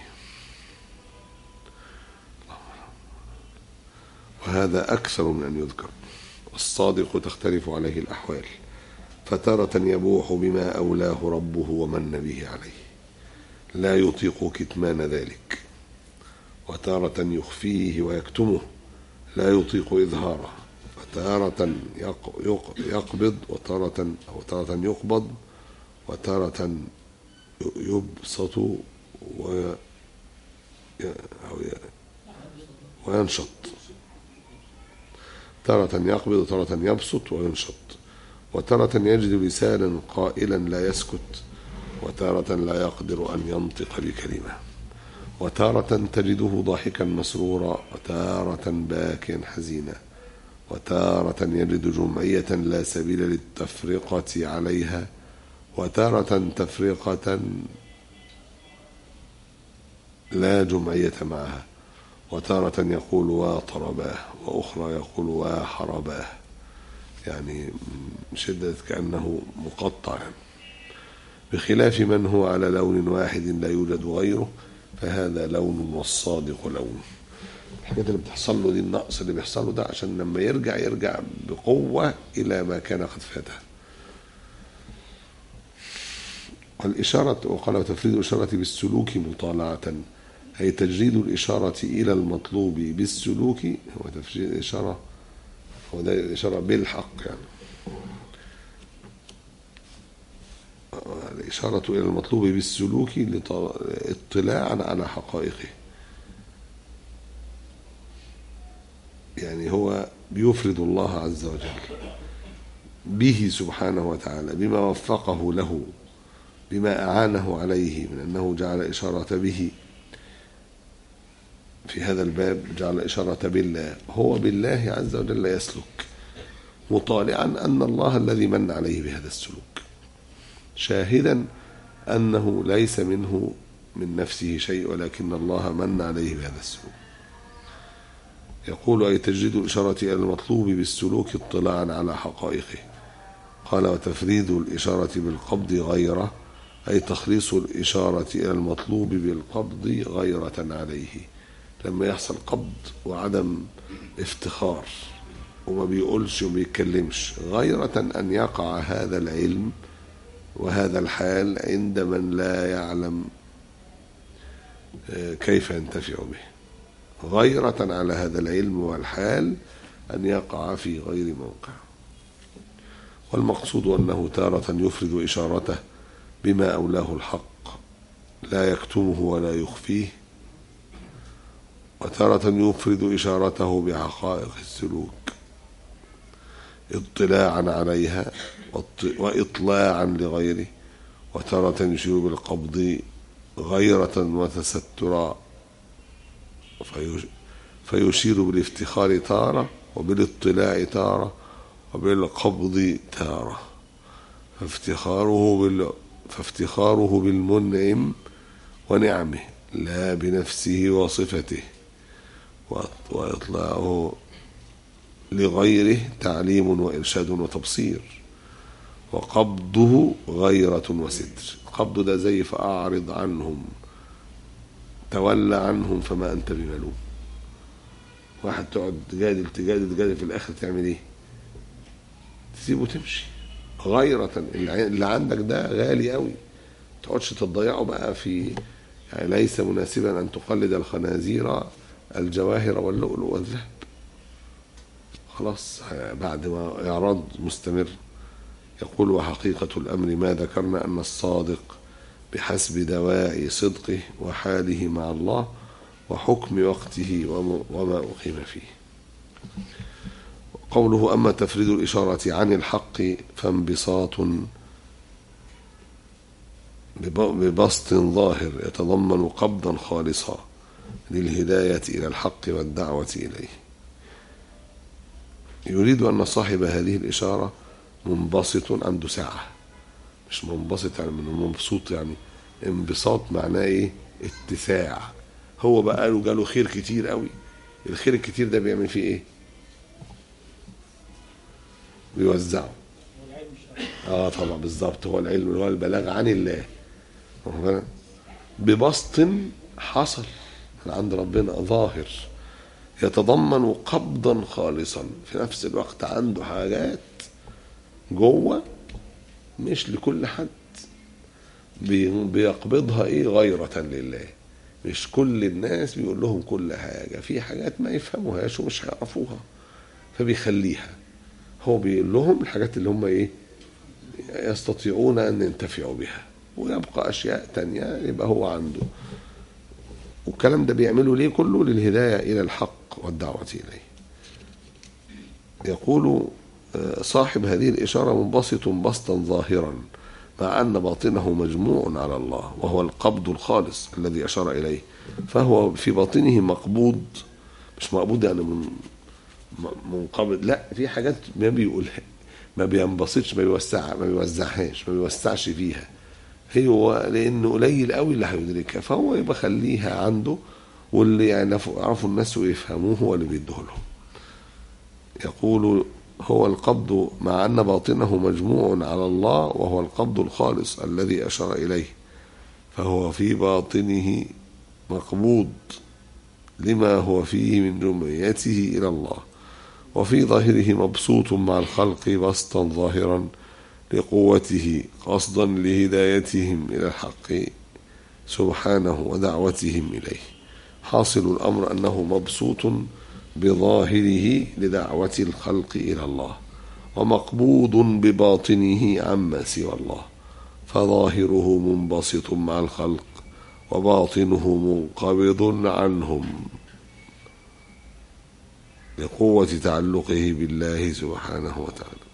وهذا أكثر من أن يذكر والصادق تختلف عليه الأحوال فتارة يبوح بما أولاه ربه ومن به عليه لا يطيق كتمان ذلك وتارة يخفيه ويكتمه لا يطيق إظهاره فتارة يقبض وتارة أو تارة يقبض وتارة يبسط و أو وينشط تارة يقبض وتارة يبسط وينشط وتارة يجد لسانا قائلا لا يسكت وتارة لا يقدر أن ينطق بكلمة وتارة تجده ضاحكا مسرورا وتارة باكيا حزينا وتارة يجد جمعية لا سبيل للتفرقة عليها وتارة تفرقة لا جمعية معها وتارة يقول وطرباه وأخرى يقول وحرباه يعني شدة كأنه مقطع بخلاف من هو على لون واحد لا يوجد غيره فهذا لون والصادق لون الحاجات اللي بتحصل له دي النقص اللي بيحصل له ده عشان لما يرجع يرجع بقوة إلى ما كان قد فاته والإشارة وقال وتفريد الإشارة بالسلوك مطالعة أي تجريد الإشارة إلى المطلوب بالسلوك هو تفريد الإشارة هو ده الإشارة بالحق يعني الإشارة إلى المطلوب بالسلوك اطلاعا على حقائقه يعني هو بيفرد الله عز وجل به سبحانه وتعالى بما وفقه له بما أعانه عليه من أنه جعل إشارة به في هذا الباب جعل إشارة بالله هو بالله عز وجل يسلك مطالعا أن الله الذي من عليه بهذا السلوك شاهدا أنه ليس منه من نفسه شيء ولكن الله من عليه بهذا السلوك يقول أي تجريد الإشارة إلى المطلوب بالسلوك اطلاعا على حقائقه قال وتفريد الإشارة بالقبض غيره أي تخليص الإشارة إلى المطلوب بالقبض غيرة عليه لما يحصل قبض وعدم افتخار وما بيقولش وما بيتكلمش غيرة أن يقع هذا العلم وهذا الحال عند من لا يعلم آه، كيف ينتفع به غيرة على هذا العلم والحال أن يقع في غير موقع والمقصود أنه تارة يفرد إشارته بما أولاه الحق لا يكتمه ولا يخفيه وتارة يفرد إشارته بحقائق السلوك اطلاعا عليها واط- وإطلاعا لغيره وتارة يشير بالقبض غيرة وتسترا فيش- فيشير بالافتخار تارة وبالاطلاع تارة وبالقبض تارة فافتخاره بال فافتخاره بالمنعم ونعمه لا بنفسه وصفته وإط- وإطلاعه لغيره تعليم وإرشاد وتبصير وقبضه غيرة وستر قبض ده زي فأعرض عنهم تولى عنهم فما أنت بملوم واحد تقعد تجادل تجادل تجادل في الآخر تعمل إيه؟ تسيبه تمشي غيرة اللي اللي عندك ده غالي قوي تقعدش تضيعه بقى في يعني ليس مناسبا أن تقلد الخنازير الجواهر واللؤلؤ والذهب خلاص بعد ما إعراض مستمر يقول وحقيقة الأمر ما ذكرنا أن الصادق بحسب دواعي صدقه وحاله مع الله وحكم وقته وم- وما أقيم فيه قوله أما تفريد الإشارة عن الحق فانبساط بب- ببسط ظاهر يتضمن قبضا خالصا للهداية إلى الحق والدعوة إليه يريد أن صاحب هذه الإشارة منبسط عنده سعة مش منبسط يعني من مبسوط يعني انبساط معناه ايه اتساع هو بقى له جاله خير كتير قوي الخير الكتير ده بيعمل فيه ايه بيوزعه والعلم مش أكتر. اه طبعا بالظبط هو العلم اللي هو البلاغ عن الله واخد بالك؟ ببسط حصل من عند ربنا ظاهر يتضمن قبضا خالصا في نفس الوقت عنده حاجات جوه مش لكل حد بي- بيقبضها ايه غيرة لله مش كل الناس بيقول لهم كل حاجة في حاجات ما يفهموهاش ومش هيعرفوها فبيخليها هو بيقول لهم الحاجات اللي هم ايه يستطيعون ان ينتفعوا بها ويبقى اشياء تانية يبقى هو عنده والكلام ده بيعمله ليه كله للهداية الى الحق والدعوة اليه يقول آه، صاحب هذه الإشارة منبسط بسطا ظاهرا مع أن باطنه مجموع على الله وهو القبض الخالص الذي أشار إليه فهو في باطنه مقبوض مش مقبوض يعني من م- منقبض لا في حاجات ما بيقولها ما بينبسطش ما بيوسع ما بيوزعهاش ما بيوسعش فيها هو لانه قليل قوي اللي هيدركها فهو يبقى خليها عنده واللي يعرفوا يعرفوا الناس ويفهموه هو اللي بيديه لهم يقول هو القبض مع أن باطنه مجموع على الله وهو القبض الخالص الذي أشار إليه فهو في باطنه مقبوض لما هو فيه من جمعيته إلى الله وفي ظاهره مبسوط مع الخلق بسطا ظاهرا لقوته قصدا لهدايتهم إلى الحق سبحانه ودعوتهم إليه حاصل الأمر أنه مبسوط بظاهره لدعوة الخلق إلى الله ومقبوض بباطنه عما سوى الله فظاهره منبسط مع الخلق وباطنه منقبض عنهم لقوة تعلقه بالله سبحانه وتعالى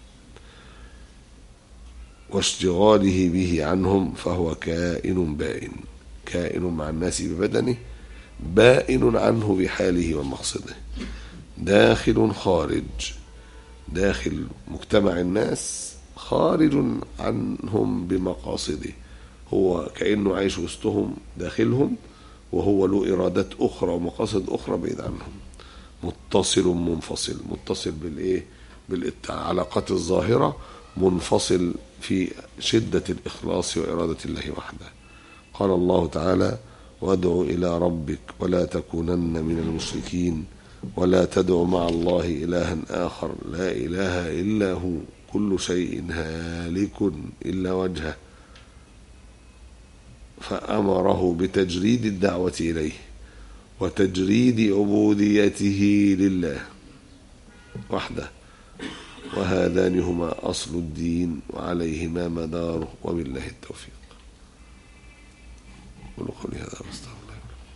واشتغاله به عنهم فهو كائن بائن كائن مع الناس ببدنه بائن عنه بحاله ومقصده داخل خارج داخل مجتمع الناس خارج عنهم بمقاصده هو كأنه عايش وسطهم داخلهم وهو له إرادات أخرى ومقاصد أخرى بعيد عنهم متصل منفصل متصل بالإيه بالعلاقات الظاهرة منفصل في شدة الإخلاص وإرادة الله وحده قال الله تعالى وادع إلى ربك ولا تكونن من المشركين ولا تدع مع الله إلها آخر لا إله إلا هو كل شيء هالك إلا وجهه فأمره بتجريد الدعوة إليه وتجريد عبوديته لله وحده وهذان هما أصل الدين وعليهما مداره وبالله التوفيق قولوا قولي هذا واستغفر الله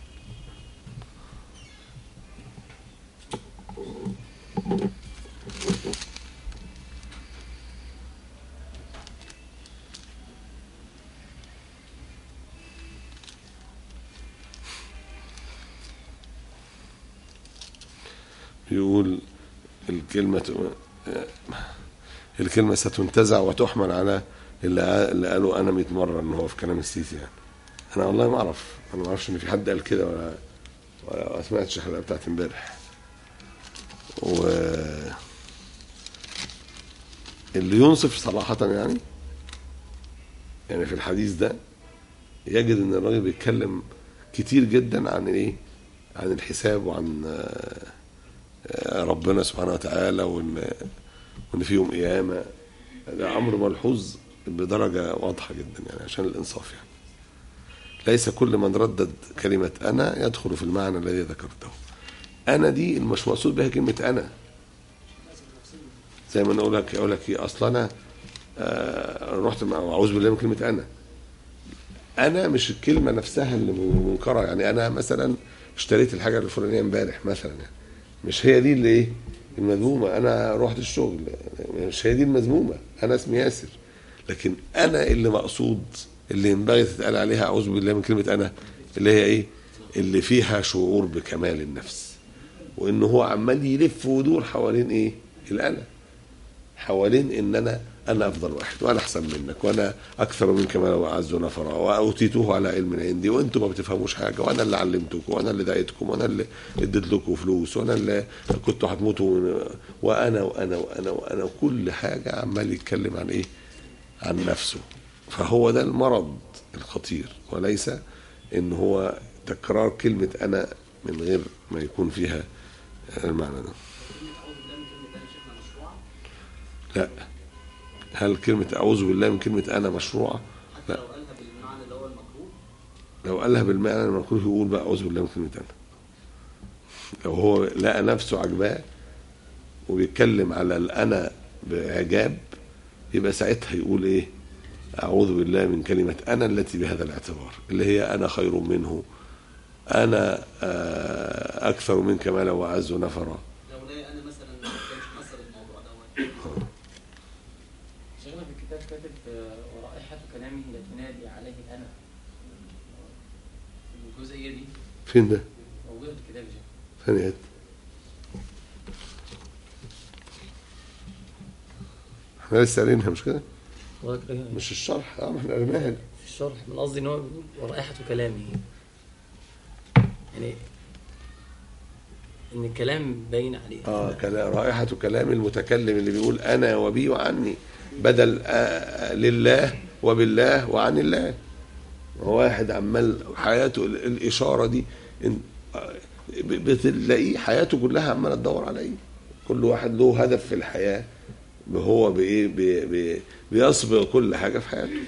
يقول الكلمة الكلمة ستنتزع وتحمل على اللي اللي قالوا أنا 100 مرة إن هو في كلام السيسي يعني أنا والله ما أعرف أنا ما أعرفش إن في حد قال كده ولا ولا ما سمعتش الحلقة بتاعت امبارح و اللي ينصف صراحة يعني يعني في الحديث ده يجد ان الراجل بيتكلم كتير جدا عن ايه عن الحساب وعن آه، آه، ربنا سبحانه وتعالى وان وان في يوم قيامه ده امر ملحوظ بدرجه واضحه جدا يعني عشان الانصاف يعني ليس كل من ردد كلمه انا يدخل في المعنى الذي ذكرته انا دي مش مقصود بها كلمه انا زي ما انا اقول لك اقول لك ايه اصل انا آه، رحت مع اعوذ بالله من كلمه انا انا مش الكلمه نفسها اللي منكره يعني انا مثلا اشتريت الحاجه الفلانيه امبارح مثلا يعني مش هي دي اللي ايه المذمومه انا رحت الشغل مش هي دي المذمومه انا اسمي ياسر لكن انا اللي مقصود اللي ينبغي تتقال عليها اعوذ بالله من كلمه انا اللي هي ايه اللي فيها شعور بكمال النفس وان هو عمال يلف ويدور حوالين ايه الانا حوالين ان انا انا افضل واحد وانا احسن منك وانا اكثر منك مالا واعز نفرا واوتيته على علم عندي وانتم ما بتفهموش حاجه وانا اللي علمتكم وانا اللي دعيتكم وانا اللي اديت لكم فلوس وانا اللي كنتوا هتموتوا من- وانا وانا وانا وانا وكل حاجه عمال يتكلم عن ايه؟ عن نفسه فهو ده المرض الخطير وليس ان هو تكرار كلمه انا من غير ما يكون فيها المعنى ده لا هل كلمة أعوذ بالله من كلمة أنا مشروعة؟ لا لو قالها بالمعنى اللي هو المكروه لو قالها بالمعنى المكروه يقول بقى أعوذ بالله من كلمة أنا لو هو لقى نفسه عجباه وبيتكلم على الأنا بإعجاب يبقى ساعتها يقول إيه؟ أعوذ بالله من كلمة أنا التي بهذا الاعتبار اللي هي أنا خير منه أنا آه، أكثر منك مالا وأعز نفرا لو لا انا مثلا ما كانش حصل الموضوع دوت شيخنا في الكتاب كاتب آه، ورائحة كلامه لا تنادي عليه أنا الجزئية دي فين ده؟ موجودة في الكتاب يا شيخ ثانية حتة. احنا لسه قارينها مش كده؟ مش الشرح اه ما احنا قريناها دي. في الشرح من قصدي ان هو بيقول ورائحة كلامه يعني ان الكلام باين عليه اه كلام رائحة كلام المتكلم اللي بيقول انا وبي وعني بدل آه لله وبالله وعن الله واحد عمال حياته ال- الاشاره دي إن- آه، ب- بتلاقيه حياته كلها عماله تدور على ايه كل واحد له هدف في الحياه هو بايه بي بي بيصبغ كل حاجه في حياته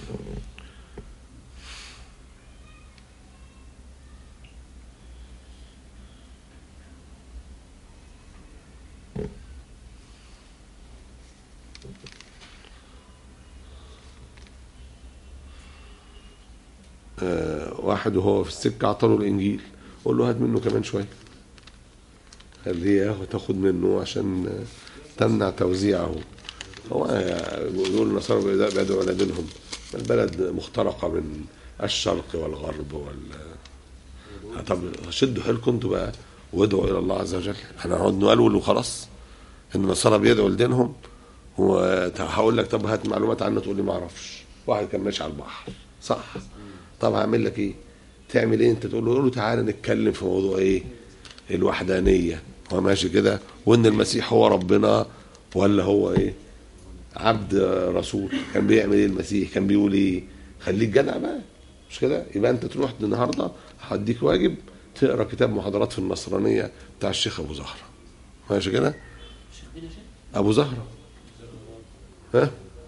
آه، واحد وهو في السكه عطله الانجيل قول له هات منه كمان شويه خليه ياخد تاخد منه عشان آه، تمنع توزيعه هو آه، بيقولوا النصارى بيدعوا بيدعوا على دينهم البلد مخترقه من الشرق والغرب وال آه، طب شدوا حيلكم انتوا بقى وادعوا الى الله عز وجل احنا هنقعد نقول وخلاص ان النصارى بيدعوا لدينهم وهقول لك طب هات معلومات عنه تقول لي ما اعرفش واحد كان ماشي على البحر صح طب هعمل لك ايه تعمل ايه انت تقول له قول له تعالى نتكلم في موضوع ايه الوحدانيه هو ماشي كده وان المسيح هو ربنا ولا هو ايه عبد رسول كان بيعمل ايه المسيح كان بيقول ايه خليك جدع بقى مش كده يبقى انت تروح النهارده هديك واجب تقرا كتاب محاضرات في النصرانيه بتاع الشيخ ابو زهره ماشي كده ابو زهره ها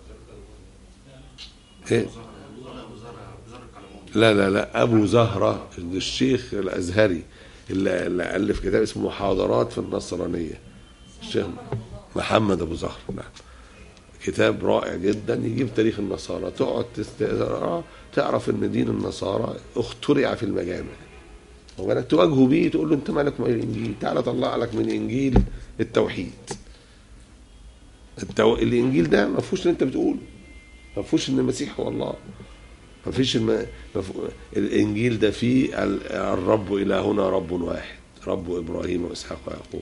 ايه لا لا لا ابو زهره الشيخ الازهري اللي اللي الف كتاب اسمه محاضرات في النصرانيه الشيخ محمد ابو زهره نعم كتاب رائع جدا يجيب تاريخ النصارى تقعد تقراه تعرف ان دين النصارى اخترع في المجامع وبالك تواجهه بيه تقول له انت مالك من الانجيل تعالى طلع لك من الانجيل التوحيد التو... الانجيل ده ما فيهوش اللي انت بتقوله ما فيهوش ان المسيح هو الله ما فيش الم... ما فيه... الانجيل ده فيه ال... الرب الهنا رب واحد رب ابراهيم واسحاق ويعقوب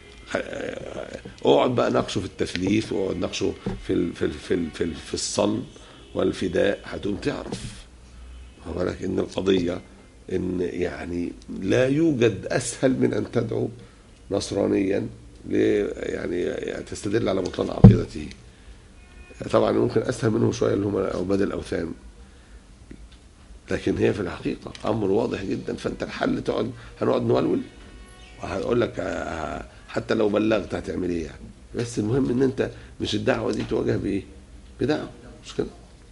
اقعد بقى ناقشه في التثليث واقعد ناقشه في ال... في ال... في ال... في, ال... في الصلب والفداء هتقوم تعرف واخد بالك ان القضيه ان يعني لا يوجد اسهل من ان تدعو نصرانيا ل يعني يعني تستدل على بطلان عقيدته طبعا ممكن اسهل منهم شويه اللي هم عباد الاوثان لكن هي في الحقيقه امر واضح جدا فانت الحل تقعد هنقعد نولول وهقول لك آه، حتى لو بلغت هتعمل ايه يعني بس المهم ان انت مش الدعوه دي تواجه بايه؟ بدعوه مش كده؟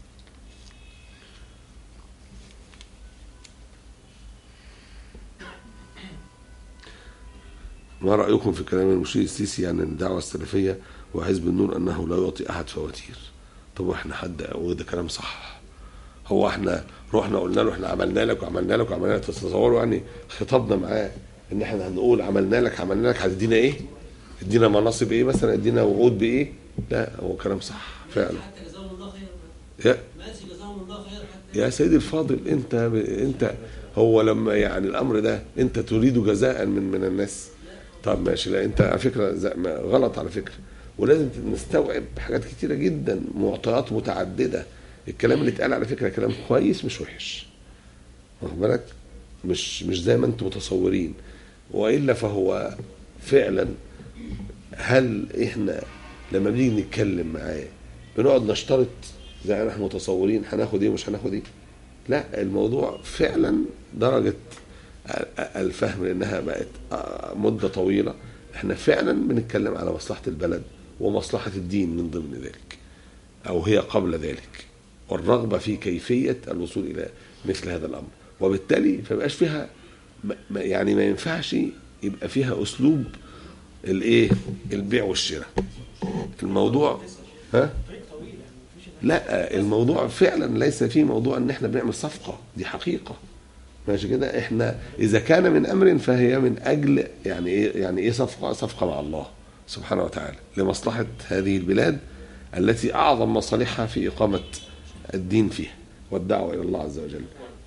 ما رأيكم في كلام المشير السيسي عن الدعوة السلفية وحزب النور أنه لا يعطي أحد فواتير طب واحنا حد وده كلام صح هو احنا رحنا قلنا له احنا عملنا لك وعملنا لك وعملنا لك تتصوروا يعني خطابنا معاه ان احنا هنقول عملنا لك عملنا لك هتدينا ايه؟ ادينا مناصب ايه مثلا ادينا وعود بايه؟ لا هو كلام صح فعلا حتى جزاهم الله خيرا يا ماشي جزاهم الله خيرا حتى يا سيدي الفاضل انت انت هو لما يعني الامر ده انت تريد جزاء من من الناس طب ماشي لا انت على فكره ز- ما- غلط على فكره ولازم نستوعب حاجات كتيره جدا معطيات متعدده الكلام اللي اتقال على فكره كلام كويس مش وحش واخد بالك مش مش زي ما انتم متصورين والا فهو فعلا هل احنا لما بنيجي نتكلم معاه بنقعد نشترط زي ما احنا متصورين هناخد ايه ومش هناخد ايه لا الموضوع فعلا درجه الفهم لانها بقت مده طويله احنا فعلا بنتكلم على مصلحه البلد ومصلحه الدين من ضمن ذلك او هي قبل ذلك والرغبه في كيفيه الوصول الى مثل هذا الامر وبالتالي فمبقاش فيها ما- ما- يعني ما ينفعش يبقى فيها اسلوب الايه البيع والشراء الموضوع ها لا الموضوع فعلا ليس فيه موضوع ان احنا بنعمل صفقه دي حقيقه ماشي كده احنا اذا كان من امر فهي من اجل يعني ايه يعني ايه صفقه صفقه مع الله سبحانه وتعالى لمصلحه هذه البلاد التي اعظم مصالحها في اقامه الدين فيها والدعوه الى الله عز وجل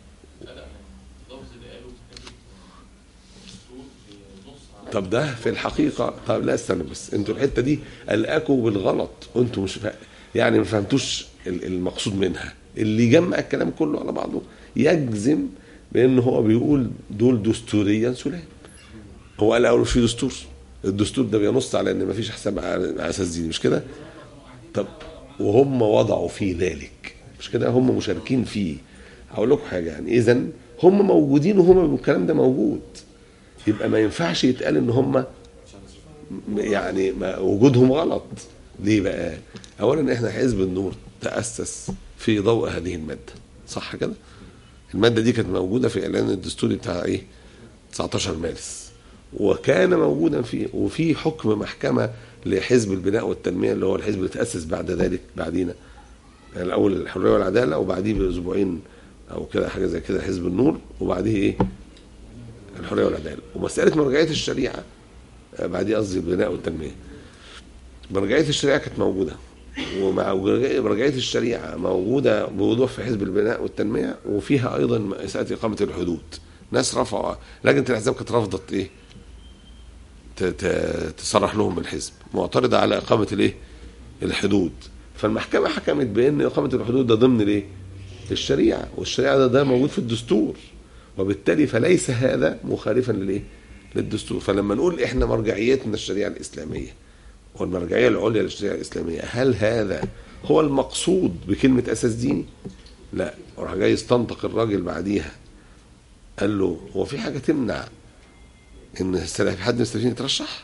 طب ده في الحقيقه طب لا استنى بس انتوا الحته دي قلقاكوا بالغلط وانتوا مش فا... يعني ما فهمتوش ال- المقصود منها اللي يجمع الكلام كله على بعضه يجزم بان هو بيقول دول دستوريا سلام هو قال اول في دستور الدستور ده بينص على ان ما فيش حساب على اساس ديني مش كده طب وهم وضعوا فيه ذلك مش كده هم مشاركين فيه هقول لكم حاجه يعني اذا هم موجودين وهم الكلام ده موجود يبقى ما ينفعش يتقال ان هم يعني ما وجودهم غلط ليه بقى اولا احنا حزب النور تاسس في ضوء هذه الماده صح كده الماده دي كانت موجوده في اعلان الدستوري بتاع ايه 19 مارس وكان موجودا في وفي حكم محكمه لحزب البناء والتنميه اللي هو الحزب اللي تاسس بعد ذلك بعدينا يعني الاول الحريه والعداله وبعديه باسبوعين او كده حاجه زي كده حزب النور وبعديه ايه الحريه والعداله ومساله مرجعيه الشريعه آه، بعديه قصدي البناء والتنميه مرجعيه الشريعه كانت موجوده ومع مرجعيه الشريعه موجوده بوضوح في حزب البناء والتنميه وفيها ايضا مساله اقامه الحدود ناس رفعوا لجنه الاحزاب كانت رفضت ايه ت- ت- تصرح لهم بالحزب معترضه على اقامه الايه الحدود فالمحكمه حكمت بان اقامه الحدود ده ضمن الايه الشريعه والشريعه ده, ده موجود في الدستور وبالتالي فليس هذا مخالفا للايه للدستور فلما نقول احنا مرجعيتنا الشريعه الاسلاميه والمرجعيه العليا للشريعه الاسلاميه هل هذا هو المقصود بكلمه اساس ديني لا وراح جاي يستنطق الراجل بعديها قال له هو في حاجه تمنع ان السلفي حد من السلفيين يترشح؟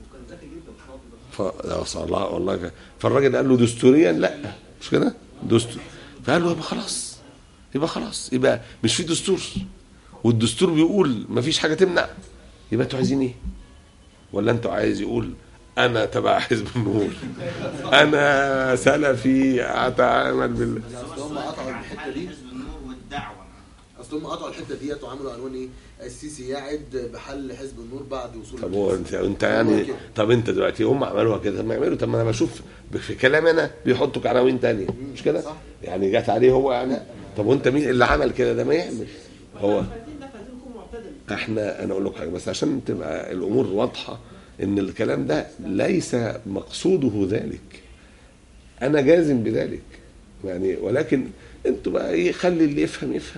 ف لا، صار الله والله ك- فالراجل قال له دستوريا لا مش كده؟ دستور فقال له يبقى خلاص يبقى خلاص يبقى مش في دستور والدستور بيقول ما فيش حاجه تمنع يبقى انتوا عايزين ايه؟ ولا انتوا عايز يقول انا تبع حزب النور انا سلفي اتعامل بال اصل هم قطعوا الحته دي حزب النور والدعوه اصل هم قطعوا الحته ديت وعملوا عنوان ايه السيسي يعد بحل حزب النور بعد وصول طب هو انت انت يعني طب انت دلوقتي هم عملوها كده طب ما يعملوا طب ما انا بشوف في كلامي انا بيحطوا عناوين تانية مش كده؟ صح. يعني جت عليه هو يعني طب وانت مين اللي عمل كده ده ما يعمل هو فايتين ده فايتين يكون معتدل احنا انا اقول لك حاجه بس عشان تبقى الامور واضحه ان الكلام ده ليس مقصوده ذلك انا جازم بذلك يعني ولكن انتوا بقى ايه خلي اللي يفهم يفهم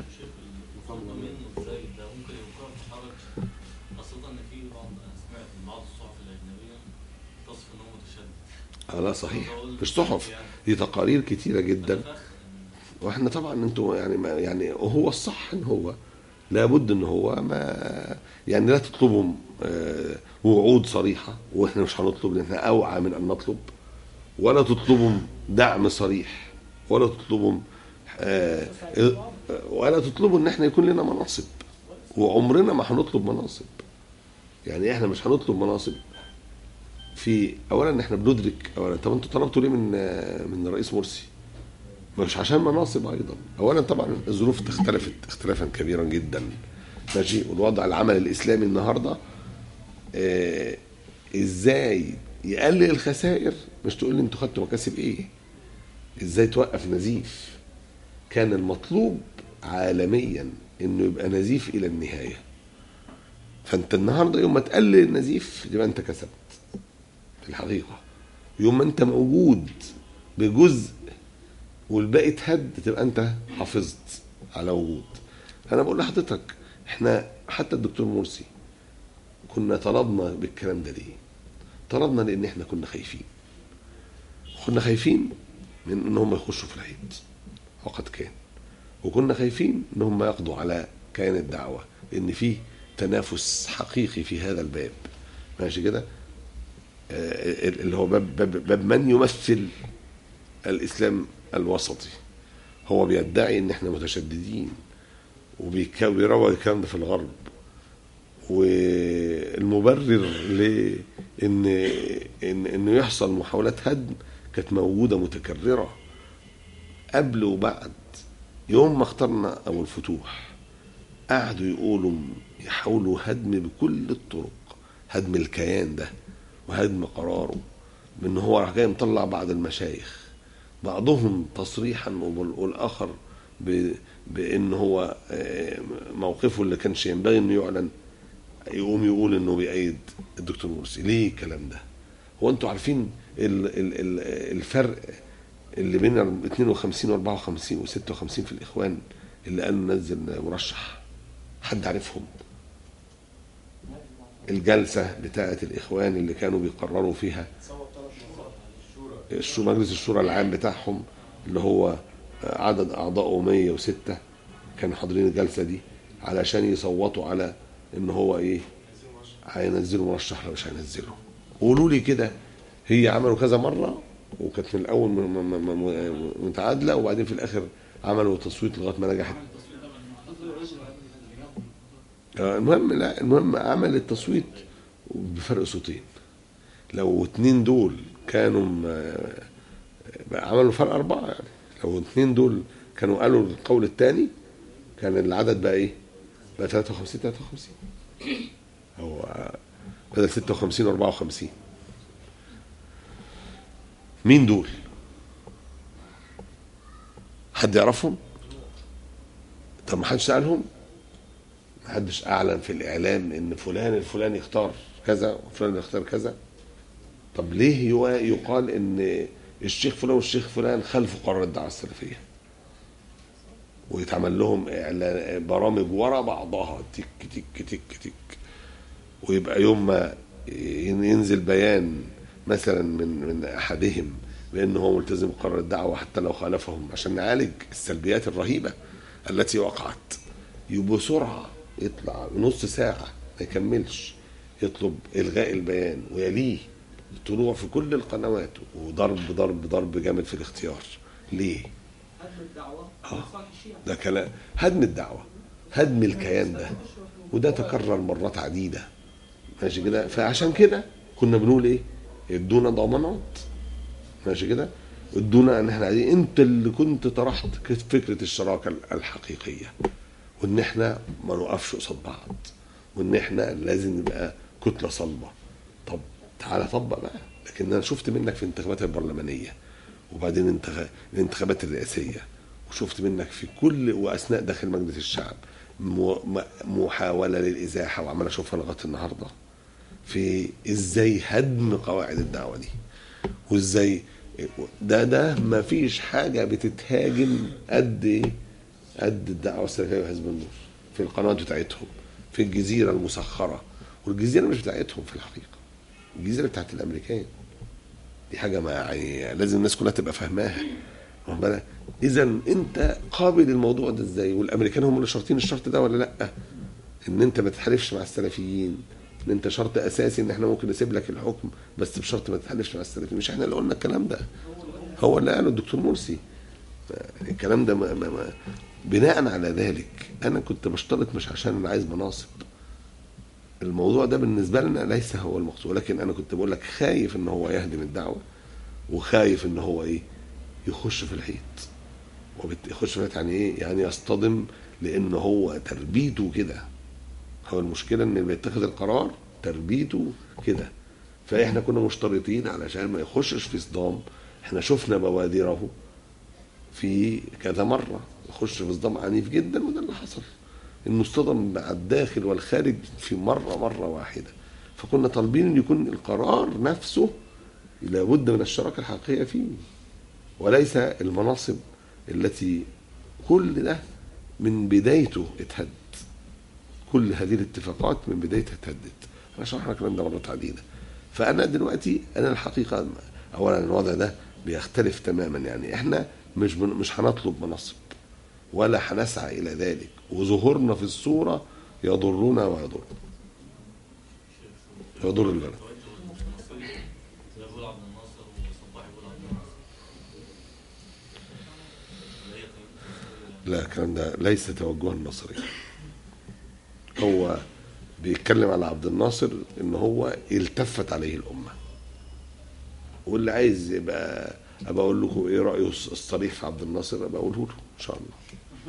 منه ازاي ده ممكن يوقع في حرج خاصة ان في بعض انا سمعت من بعض الصحف الاجنبية تصف ان هو متشدد اه لا صحيح مش صحف دي تقارير كتيره جدا فخ واحنا طبعا انتوا يعني ما يعني هو الصح ان هو لابد ان هو ما يعني لا تطلبوا آه، وعود صريحه واحنا مش هنطلب لان احنا اوعى من ان نطلب ولا تطلبوا دعم صريح ولا تطلبوا آه، آه، ولا تطلبوا ان احنا يكون لنا مناصب وعمرنا ما هنطلب مناصب يعني احنا مش هنطلب مناصب في اولا احنا بندرك اولا طب انتوا طلبتوا ليه من آه، من الرئيس مرسي؟ مش عشان مناصب ايضا اولا طبعا الظروف اختلفت اختلافا كبيرا جدا ماشي والوضع العمل الاسلامي النهارده آه ازاي يقلل الخسائر مش تقول لي انتوا خدتوا مكاسب ايه ازاي توقف نزيف كان المطلوب عالميا انه يبقى نزيف الى النهايه فانت النهارده يوم ما تقلل النزيف يبقى انت كسبت في الحقيقه يوم ما انت موجود بجزء والباقي اتهد تبقى انت حافظت على وجود انا بقول لحضرتك احنا حتى الدكتور مرسي كنا طلبنا بالكلام ده ليه طلبنا لان احنا كنا خايفين كنا خايفين من ان هم يخشوا في العيد وقد كان وكنا خايفين ان هم يقضوا على كيان الدعوه لان في تنافس حقيقي في هذا الباب ماشي كده آه، اللي هو باب, باب, باب من يمثل الاسلام الوسطي هو بيدعي ان احنا متشددين وبيك- وبيروج الكلام ده في الغرب والمبرر لان ان انه يحصل محاولات هدم كانت موجوده متكرره قبل وبعد يوم ما اخترنا ابو الفتوح قعدوا يقولوا يحاولوا هدم بكل الطرق هدم الكيان ده وهدم قراره بان هو راح جاي مطلع بعض المشايخ بعضهم تصريحا وبال- والاخر ب- بان هو آه، موقفه اللي كانش ينبغي انه يعلن يقوم يقول انه بيأيد الدكتور مرسي ليه الكلام ده هو انتوا عارفين ال ال ال الفرق اللي بين 52 و 54 و 56 في الاخوان اللي قالوا ننزل مرشح حد عارفهم الجلسه بتاعه الاخوان اللي كانوا بيقرروا فيها الشو مجلس الشورى العام بتاعهم اللي هو عدد اعضائه 106 كانوا حاضرين الجلسه دي علشان يصوتوا على ان هو ايه هينزلوا مرشح ولا مش هينزله قولوا لي كده هي عملوا كذا مره وكانت من الاول م- م- م- م- متعادله وبعدين في الاخر عملوا تصويت لغايه ما نجحت آه، المهم لا المهم عمل التصويت بفرق صوتين لو اتنين دول كانوا م- بقى عملوا فرق أربعة يعني لو اتنين دول كانوا قالوا القول الثاني كان العدد بقى إيه؟ بقى 53 53 هو بدل 56 و 54 مين دول؟ حد يعرفهم؟ طب ما حدش سألهم؟ ما حدش أعلن في الإعلام إن فلان الفلاني اختار كذا وفلان اختار كذا طب ليه يوا- يقال ان الشيخ فلان والشيخ فلان خلفوا قرار الدعوه السلفيه ويتعمل لهم إعلان برامج ورا بعضها تك تك تك تك ويبقى يوم ما ينزل بيان مثلا من من احدهم بأنه هو ملتزم بقرار الدعوة حتى لو خالفهم عشان نعالج السلبيات الرهيبة التي وقعت بسرعة يطلع نص ساعة ما يكملش يطلب إلغاء البيان ويليه طلوع في كل القنوات وضرب ضرب ضرب جامد في الاختيار ليه؟ هدم الدعوه آه. لصالح الشيعه ده كلام هدم الدعوة هدم الكيان ده وده تكرر مرات عديدة ماشي كده فعشان كده كنا بنقول ايه ادونا ضمانات ماشي كده ادونا ان احنا عايزين انت اللي كنت طرحت فكرة الشراكة الحقيقية وان احنا ما نقفش قصاد بعض وان احنا لازم نبقى كتلة صلبة طب تعالى طبق بقى لكن انا شفت منك في الانتخابات البرلمانية وبعدين انتخ... الانتخابات الرئاسية وشفت منك في كل واثناء داخل مجلس الشعب م... م- محاولة للازاحة وعمال اشوفها لغاية النهاردة في ازاي هدم قواعد الدعوة دي وازاي ده ده ما فيش حاجة بتتهاجم قد ايه قد الدعوة السلفية وحزب النور في القنوات بتاعتهم في الجزيرة المسخرة والجزيرة مش بتاعتهم في الحقيقة الجزيرة بتاعت الأمريكان دي حاجة ما يعني لازم الناس كلها تبقى فاهماها واخد بالك؟ إذا أنت قابل الموضوع ده إزاي والأمريكان هم اللي شرطين الشرط ده ولا لأ؟ إن أنت ما تتحالفش مع السلفيين إن أنت شرط أساسي إن إحنا ممكن نسيب لك الحكم بس بشرط ما تتحالفش مع السلفيين مش إحنا اللي قلنا الكلام ده هو اللي قاله الدكتور مرسي الكلام ده ما ما ما بناء على ذلك انا كنت بشترط مش عشان انا عايز مناصب الموضوع ده بالنسبه لنا ليس هو المقصود ولكن انا كنت بقول لك خايف ان هو يهدم الدعوه وخايف ان هو ايه يخش في الحيط وبت- يخش في الحيط يعني ايه يعني يصطدم لان هو تربيته كده هو المشكله ان اللي بيتخذ القرار تربيته كده فاحنا كنا مشترطين علشان ما يخشش في صدام احنا شفنا بوادره في كذا مرة يخش في صدام عنيف جدا وده اللي حصل انه اصطدم مع الداخل والخارج في مرة مرة واحدة فكنا طالبين ان يكون القرار نفسه لابد من الشراكة الحقيقية فيه وليس المناصب التي كل ده من بدايته اتهد كل هذه الاتفاقات من بدايتها اتهدت احنا شرحنا الكلام ده مرات عديده فانا دلوقتي انا الحقيقه اولا الوضع ده بيختلف تماما يعني احنا مش بن مش هنطلب مناصب ولا هنسعى الى ذلك وظهورنا في الصوره يضرنا ويضر يضر البلد زي بيقول عبد الناصر وصباح يقول عبد الناصر اللي هي كانت لا الكلام ده ليس توجها نصريا هو بيتكلم على عبد الناصر ان هو التفت عليه الامه واللي عايز يبقى ابقى اقول لكم ايه رايه الصريح في عبد الناصر ابقى اقوله له ان شاء الله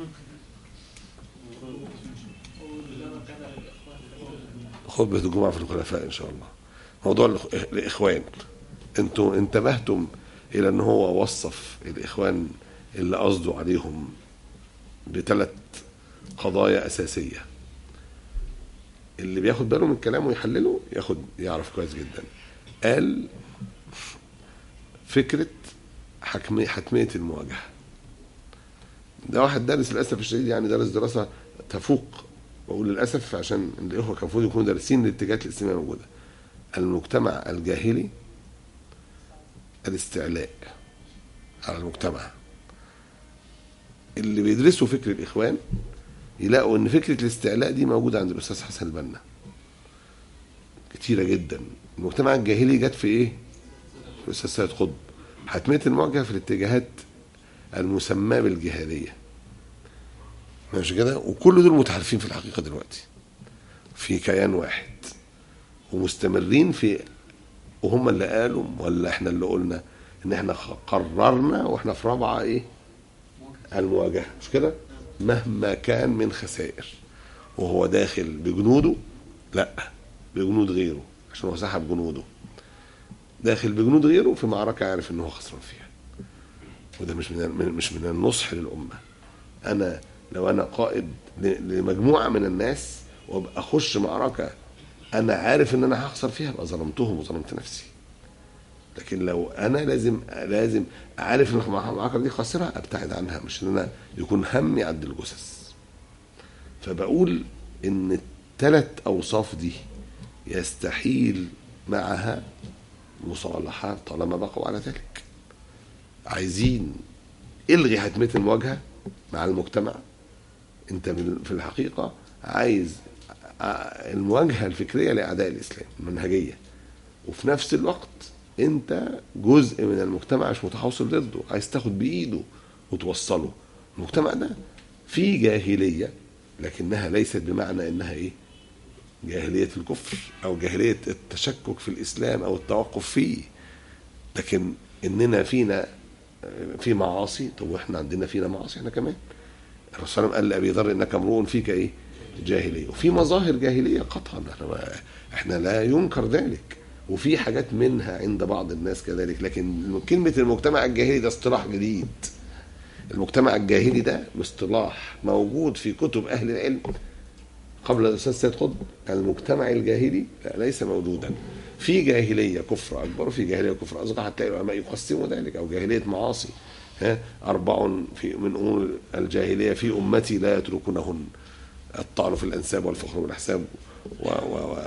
خطبة الجمعة في الخلفاء إن شاء الله موضوع الإخ- الإخوان أنتوا انتبهتم إلى أن هو وصف الإخوان اللي قصدوا عليهم بثلاث قضايا أساسية اللي بياخد باله من كلامه ويحلله ياخد يعرف كويس جدا قال فكرة حكمية حتمية المواجهة ده واحد دارس للأسف الشديد يعني دارس دراسة تفوق بقول للأسف عشان الإخوة كان المفروض يكونوا دارسين الاتجاهات الإسلامية موجودة المجتمع الجاهلي الاستعلاء على المجتمع اللي بيدرسوا فكر الإخوان يلاقوا ان فكره الاستعلاء دي موجوده عند الاستاذ حسن البنا كتيره جدا المجتمع الجاهلي جت في ايه في الاستاذ سيد قطب حتميه المواجهه في الاتجاهات المسماه بالجهاديه ماشي كده وكل دول متحالفين في الحقيقه دلوقتي في كيان واحد ومستمرين في وهم اللي قالوا ولا احنا اللي قلنا ان احنا قررنا واحنا في رابعه ايه المواجهه مش كده مهما كان من خسائر وهو داخل بجنوده لا بجنود غيره عشان هو سحب جنوده داخل بجنود غيره في معركه عارف ان هو خسران فيها وده مش من من- مش من النصح للامه انا لو انا قائد ل- لمجموعه من الناس وابقى اخش معركه انا عارف ان انا هخسر فيها ابقى ظلمتهم وظلمت نفسي لكن لو انا لازم لازم عارف ان المعركه دي خاسره ابتعد عنها مش ان انا يكون همي عد الجثث فبقول ان الثلاث اوصاف دي يستحيل معها مصالحه طالما بقوا على ذلك عايزين الغي حتميه المواجهه مع المجتمع انت بال- في الحقيقه عايز ع- المواجهه الفكريه لاعداء الاسلام المنهجيه وفي نفس الوقت انت جزء من المجتمع مش متحوصل ضده عايز تاخد بايده وتوصله المجتمع ده فيه جاهليه لكنها ليست بمعنى انها ايه جاهليه الكفر او جاهليه التشكك في الاسلام او التوقف فيه لكن اننا فينا في معاصي طب واحنا عندنا فينا معاصي احنا كمان الرسول صلى الله عليه وسلم قال لابي ذر انك امرؤ فيك ايه جاهليه وفي مظاهر جاهليه قطعا احنا ما- احنا لا ينكر ذلك وفي حاجات منها عند بعض الناس كذلك لكن كلمه المجتمع الجاهلي ده اصطلاح جديد المجتمع الجاهلي ده اصطلاح موجود في كتب اهل العلم قبل الاستاذ سيد قطب المجتمع الجاهلي لا ليس موجودا في جاهليه كفر اكبر وفي جاهليه كفر اصغر هتلاقي العلماء يقسموا ذلك او جاهليه معاصي ها اربع في من امور الجاهليه في امتي لا يتركونهن الطعن في الانساب والفخر بالاحساب و و و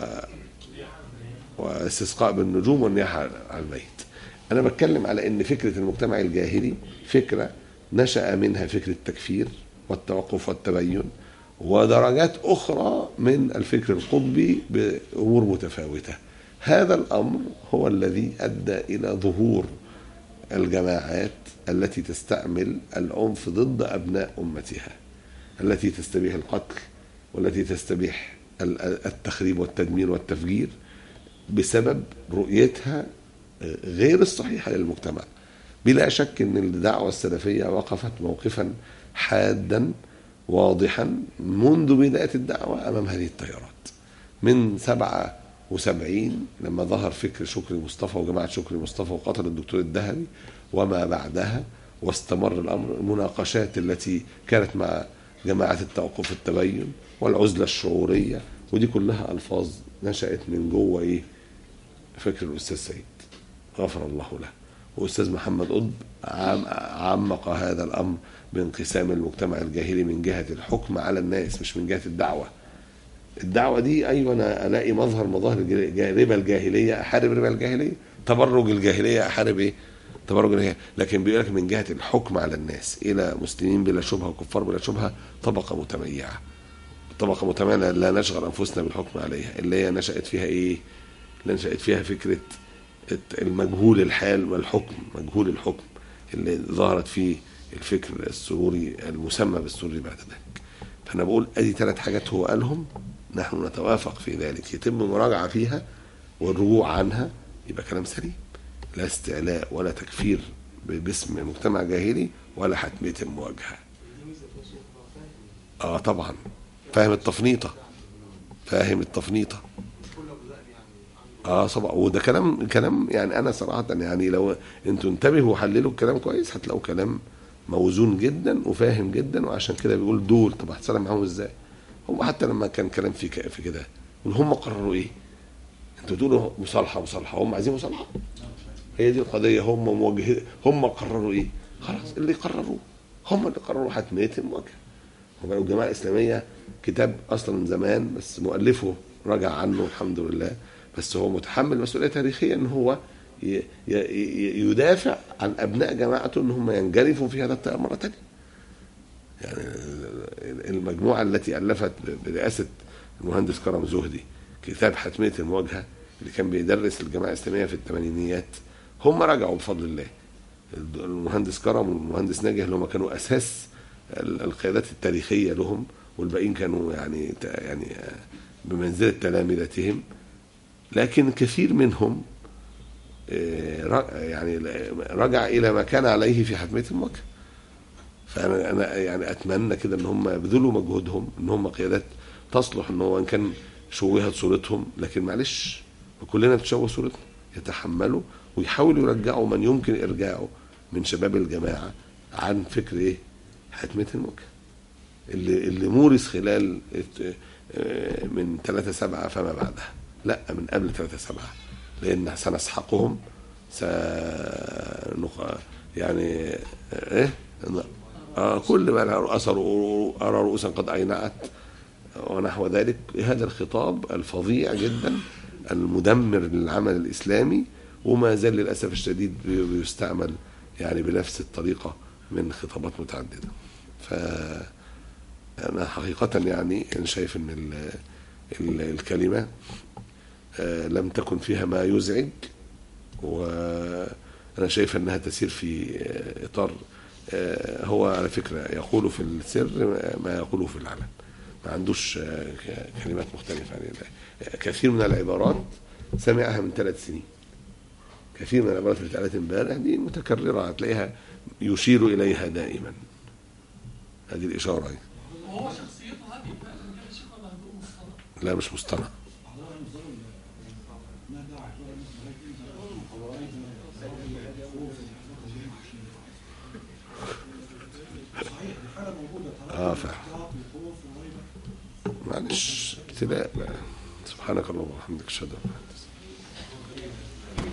واستسقاء بالنجوم والنياحه على الميت. انا بتكلم على ان فكره المجتمع الجاهلي فكره نشا منها فكره التكفير والتوقف والتبين ودرجات اخرى من الفكر القطبي بامور متفاوته. هذا الامر هو الذي ادى الى ظهور الجماعات التي تستعمل العنف ضد ابناء امتها. التي تستبيح القتل والتي تستبيح ال- التخريب والتدمير والتفجير بسبب رؤيتها غير الصحيحة للمجتمع بلا شك أن الدعوة السلفية وقفت موقفا حادا واضحا منذ بداية الدعوة أمام هذه التيارات من سبعة وسبعين لما ظهر فكر شكري مصطفى وجماعة شكري مصطفى وقتل الدكتور الذهبي وما بعدها واستمر الأمر المناقشات التي كانت مع جماعة التوقف التبين والعزلة الشعورية ودي كلها ألفاظ نشأت من جوه إيه فكر الأستاذ سيد غفر الله له وأستاذ محمد قطب عم عمق هذا الأمر بانقسام المجتمع الجاهلي من جهة الحكم على الناس مش من جهة الدعوة الدعوة دي أيوة أنا ألاقي مظهر مظاهر الج- ربا الجاهلية أحارب ربا الجاهلية تبرج الجاهلية أحارب إيه تبرج الجاهلية لكن بيقول لك من جهة الحكم على الناس إلى مسلمين بلا شبهة وكفار بلا شبهة طبقة متميعة طبقة متميعة لا نشغل أنفسنا بالحكم عليها اللي هي نشأت فيها إيه اللي نشأت فيها فكرة المجهول الحال والحكم مجهول الحكم اللي ظهرت فيه الفكر السروري المسمى بالسروري بعد ذلك فأنا بقول أدي ثلاث حاجات هو قالهم نحن نتوافق في ذلك يتم مراجعة فيها والرجوع عنها يبقى كلام سليم لا استعلاء ولا تكفير باسم مجتمع جاهلي ولا حتمية المواجهة اه طبعا فاهم التفنيطة فاهم التفنيطة اه طبعا وده كلام كلام يعني انا صراحه يعني لو انتوا انتبهوا وحللوا الكلام كويس هتلاقوا كلام موزون جدا وفاهم جدا وعشان كده بيقول دول طب هتسلم معاهم ازاي؟ هم حتى لما كان كلام في ك- في كده هم قرروا ايه؟ انتوا بتقولوا مصالحه مصالحه هم عايزين مصالحه هي دي القضيه هم موجهين هم قرروا ايه؟ خلاص اللي قرروه هم اللي قرروا حتميه المواجهه هم الجماعه الاسلاميه كتاب اصلا من زمان بس مؤلفه رجع عنه الحمد لله بس هو متحمل مسؤوليه تاريخيه ان هو ي- ي- يدافع عن ابناء جماعته ان هم ينجرفوا في هذا التيار مره ثانيه. يعني المجموعه التي الفت برئاسه المهندس كرم زهدي كتاب حتميه المواجهه اللي كان بيدرس الجماعه الاسلاميه في الثمانينيات هم رجعوا بفضل الله. المهندس كرم والمهندس ناجح اللي هم كانوا اساس ال- القيادات التاريخيه لهم والباقيين كانوا يعني يعني بمنزله تلامذتهم لكن كثير منهم آه، ر- يعني رجع الى ما كان عليه في حتميه المواجهه فانا انا يعني اتمنى كده ان هم يبذلوا مجهودهم ان هم قيادات تصلح ان هو ان كان شوهت صورتهم لكن معلش كلنا بتشوه صورتنا يتحملوا ويحاولوا يرجعوا من يمكن ارجاعه من شباب الجماعه عن فكر ايه؟ حتميه المواجهه اللي اللي مورس خلال ات- آه، من 3 7 فما بعدها لا من قبل 3 7 لان سنسحقهم سنق... يعني ايه آه كل ما له اثر ارى رؤوسا قد اينعت ونحو ذلك هذا الخطاب الفظيع جدا المدمر للعمل الاسلامي وما زال للاسف الشديد بي- بيستعمل يعني بنفس الطريقة من خطابات متعددة ف أنا حقيقة يعني أنا شايف إن ال- ال- الكلمة آه، لم تكن فيها ما يزعج وأنا شايف أنها تسير في آه، إطار آه، هو على فكرة يقول في السر ما يقوله في العلن ما عندوش آه، ك- كلمات مختلفة يعني لا. كثير من العبارات سمعها من ثلاث سنين كثير من العبارات اللي اتقالت امبارح دي متكررة هتلاقيها يشير إليها دائما هذه الإشارة هي. وهو شخصيته هذه فعلا كان الشيخ ولا هدوء مصطلح لا مش مصطنع اه فعلا معلش ابتلاء بقى سبحانك اللهم وبحمدك اشهد ان لا اله الا انت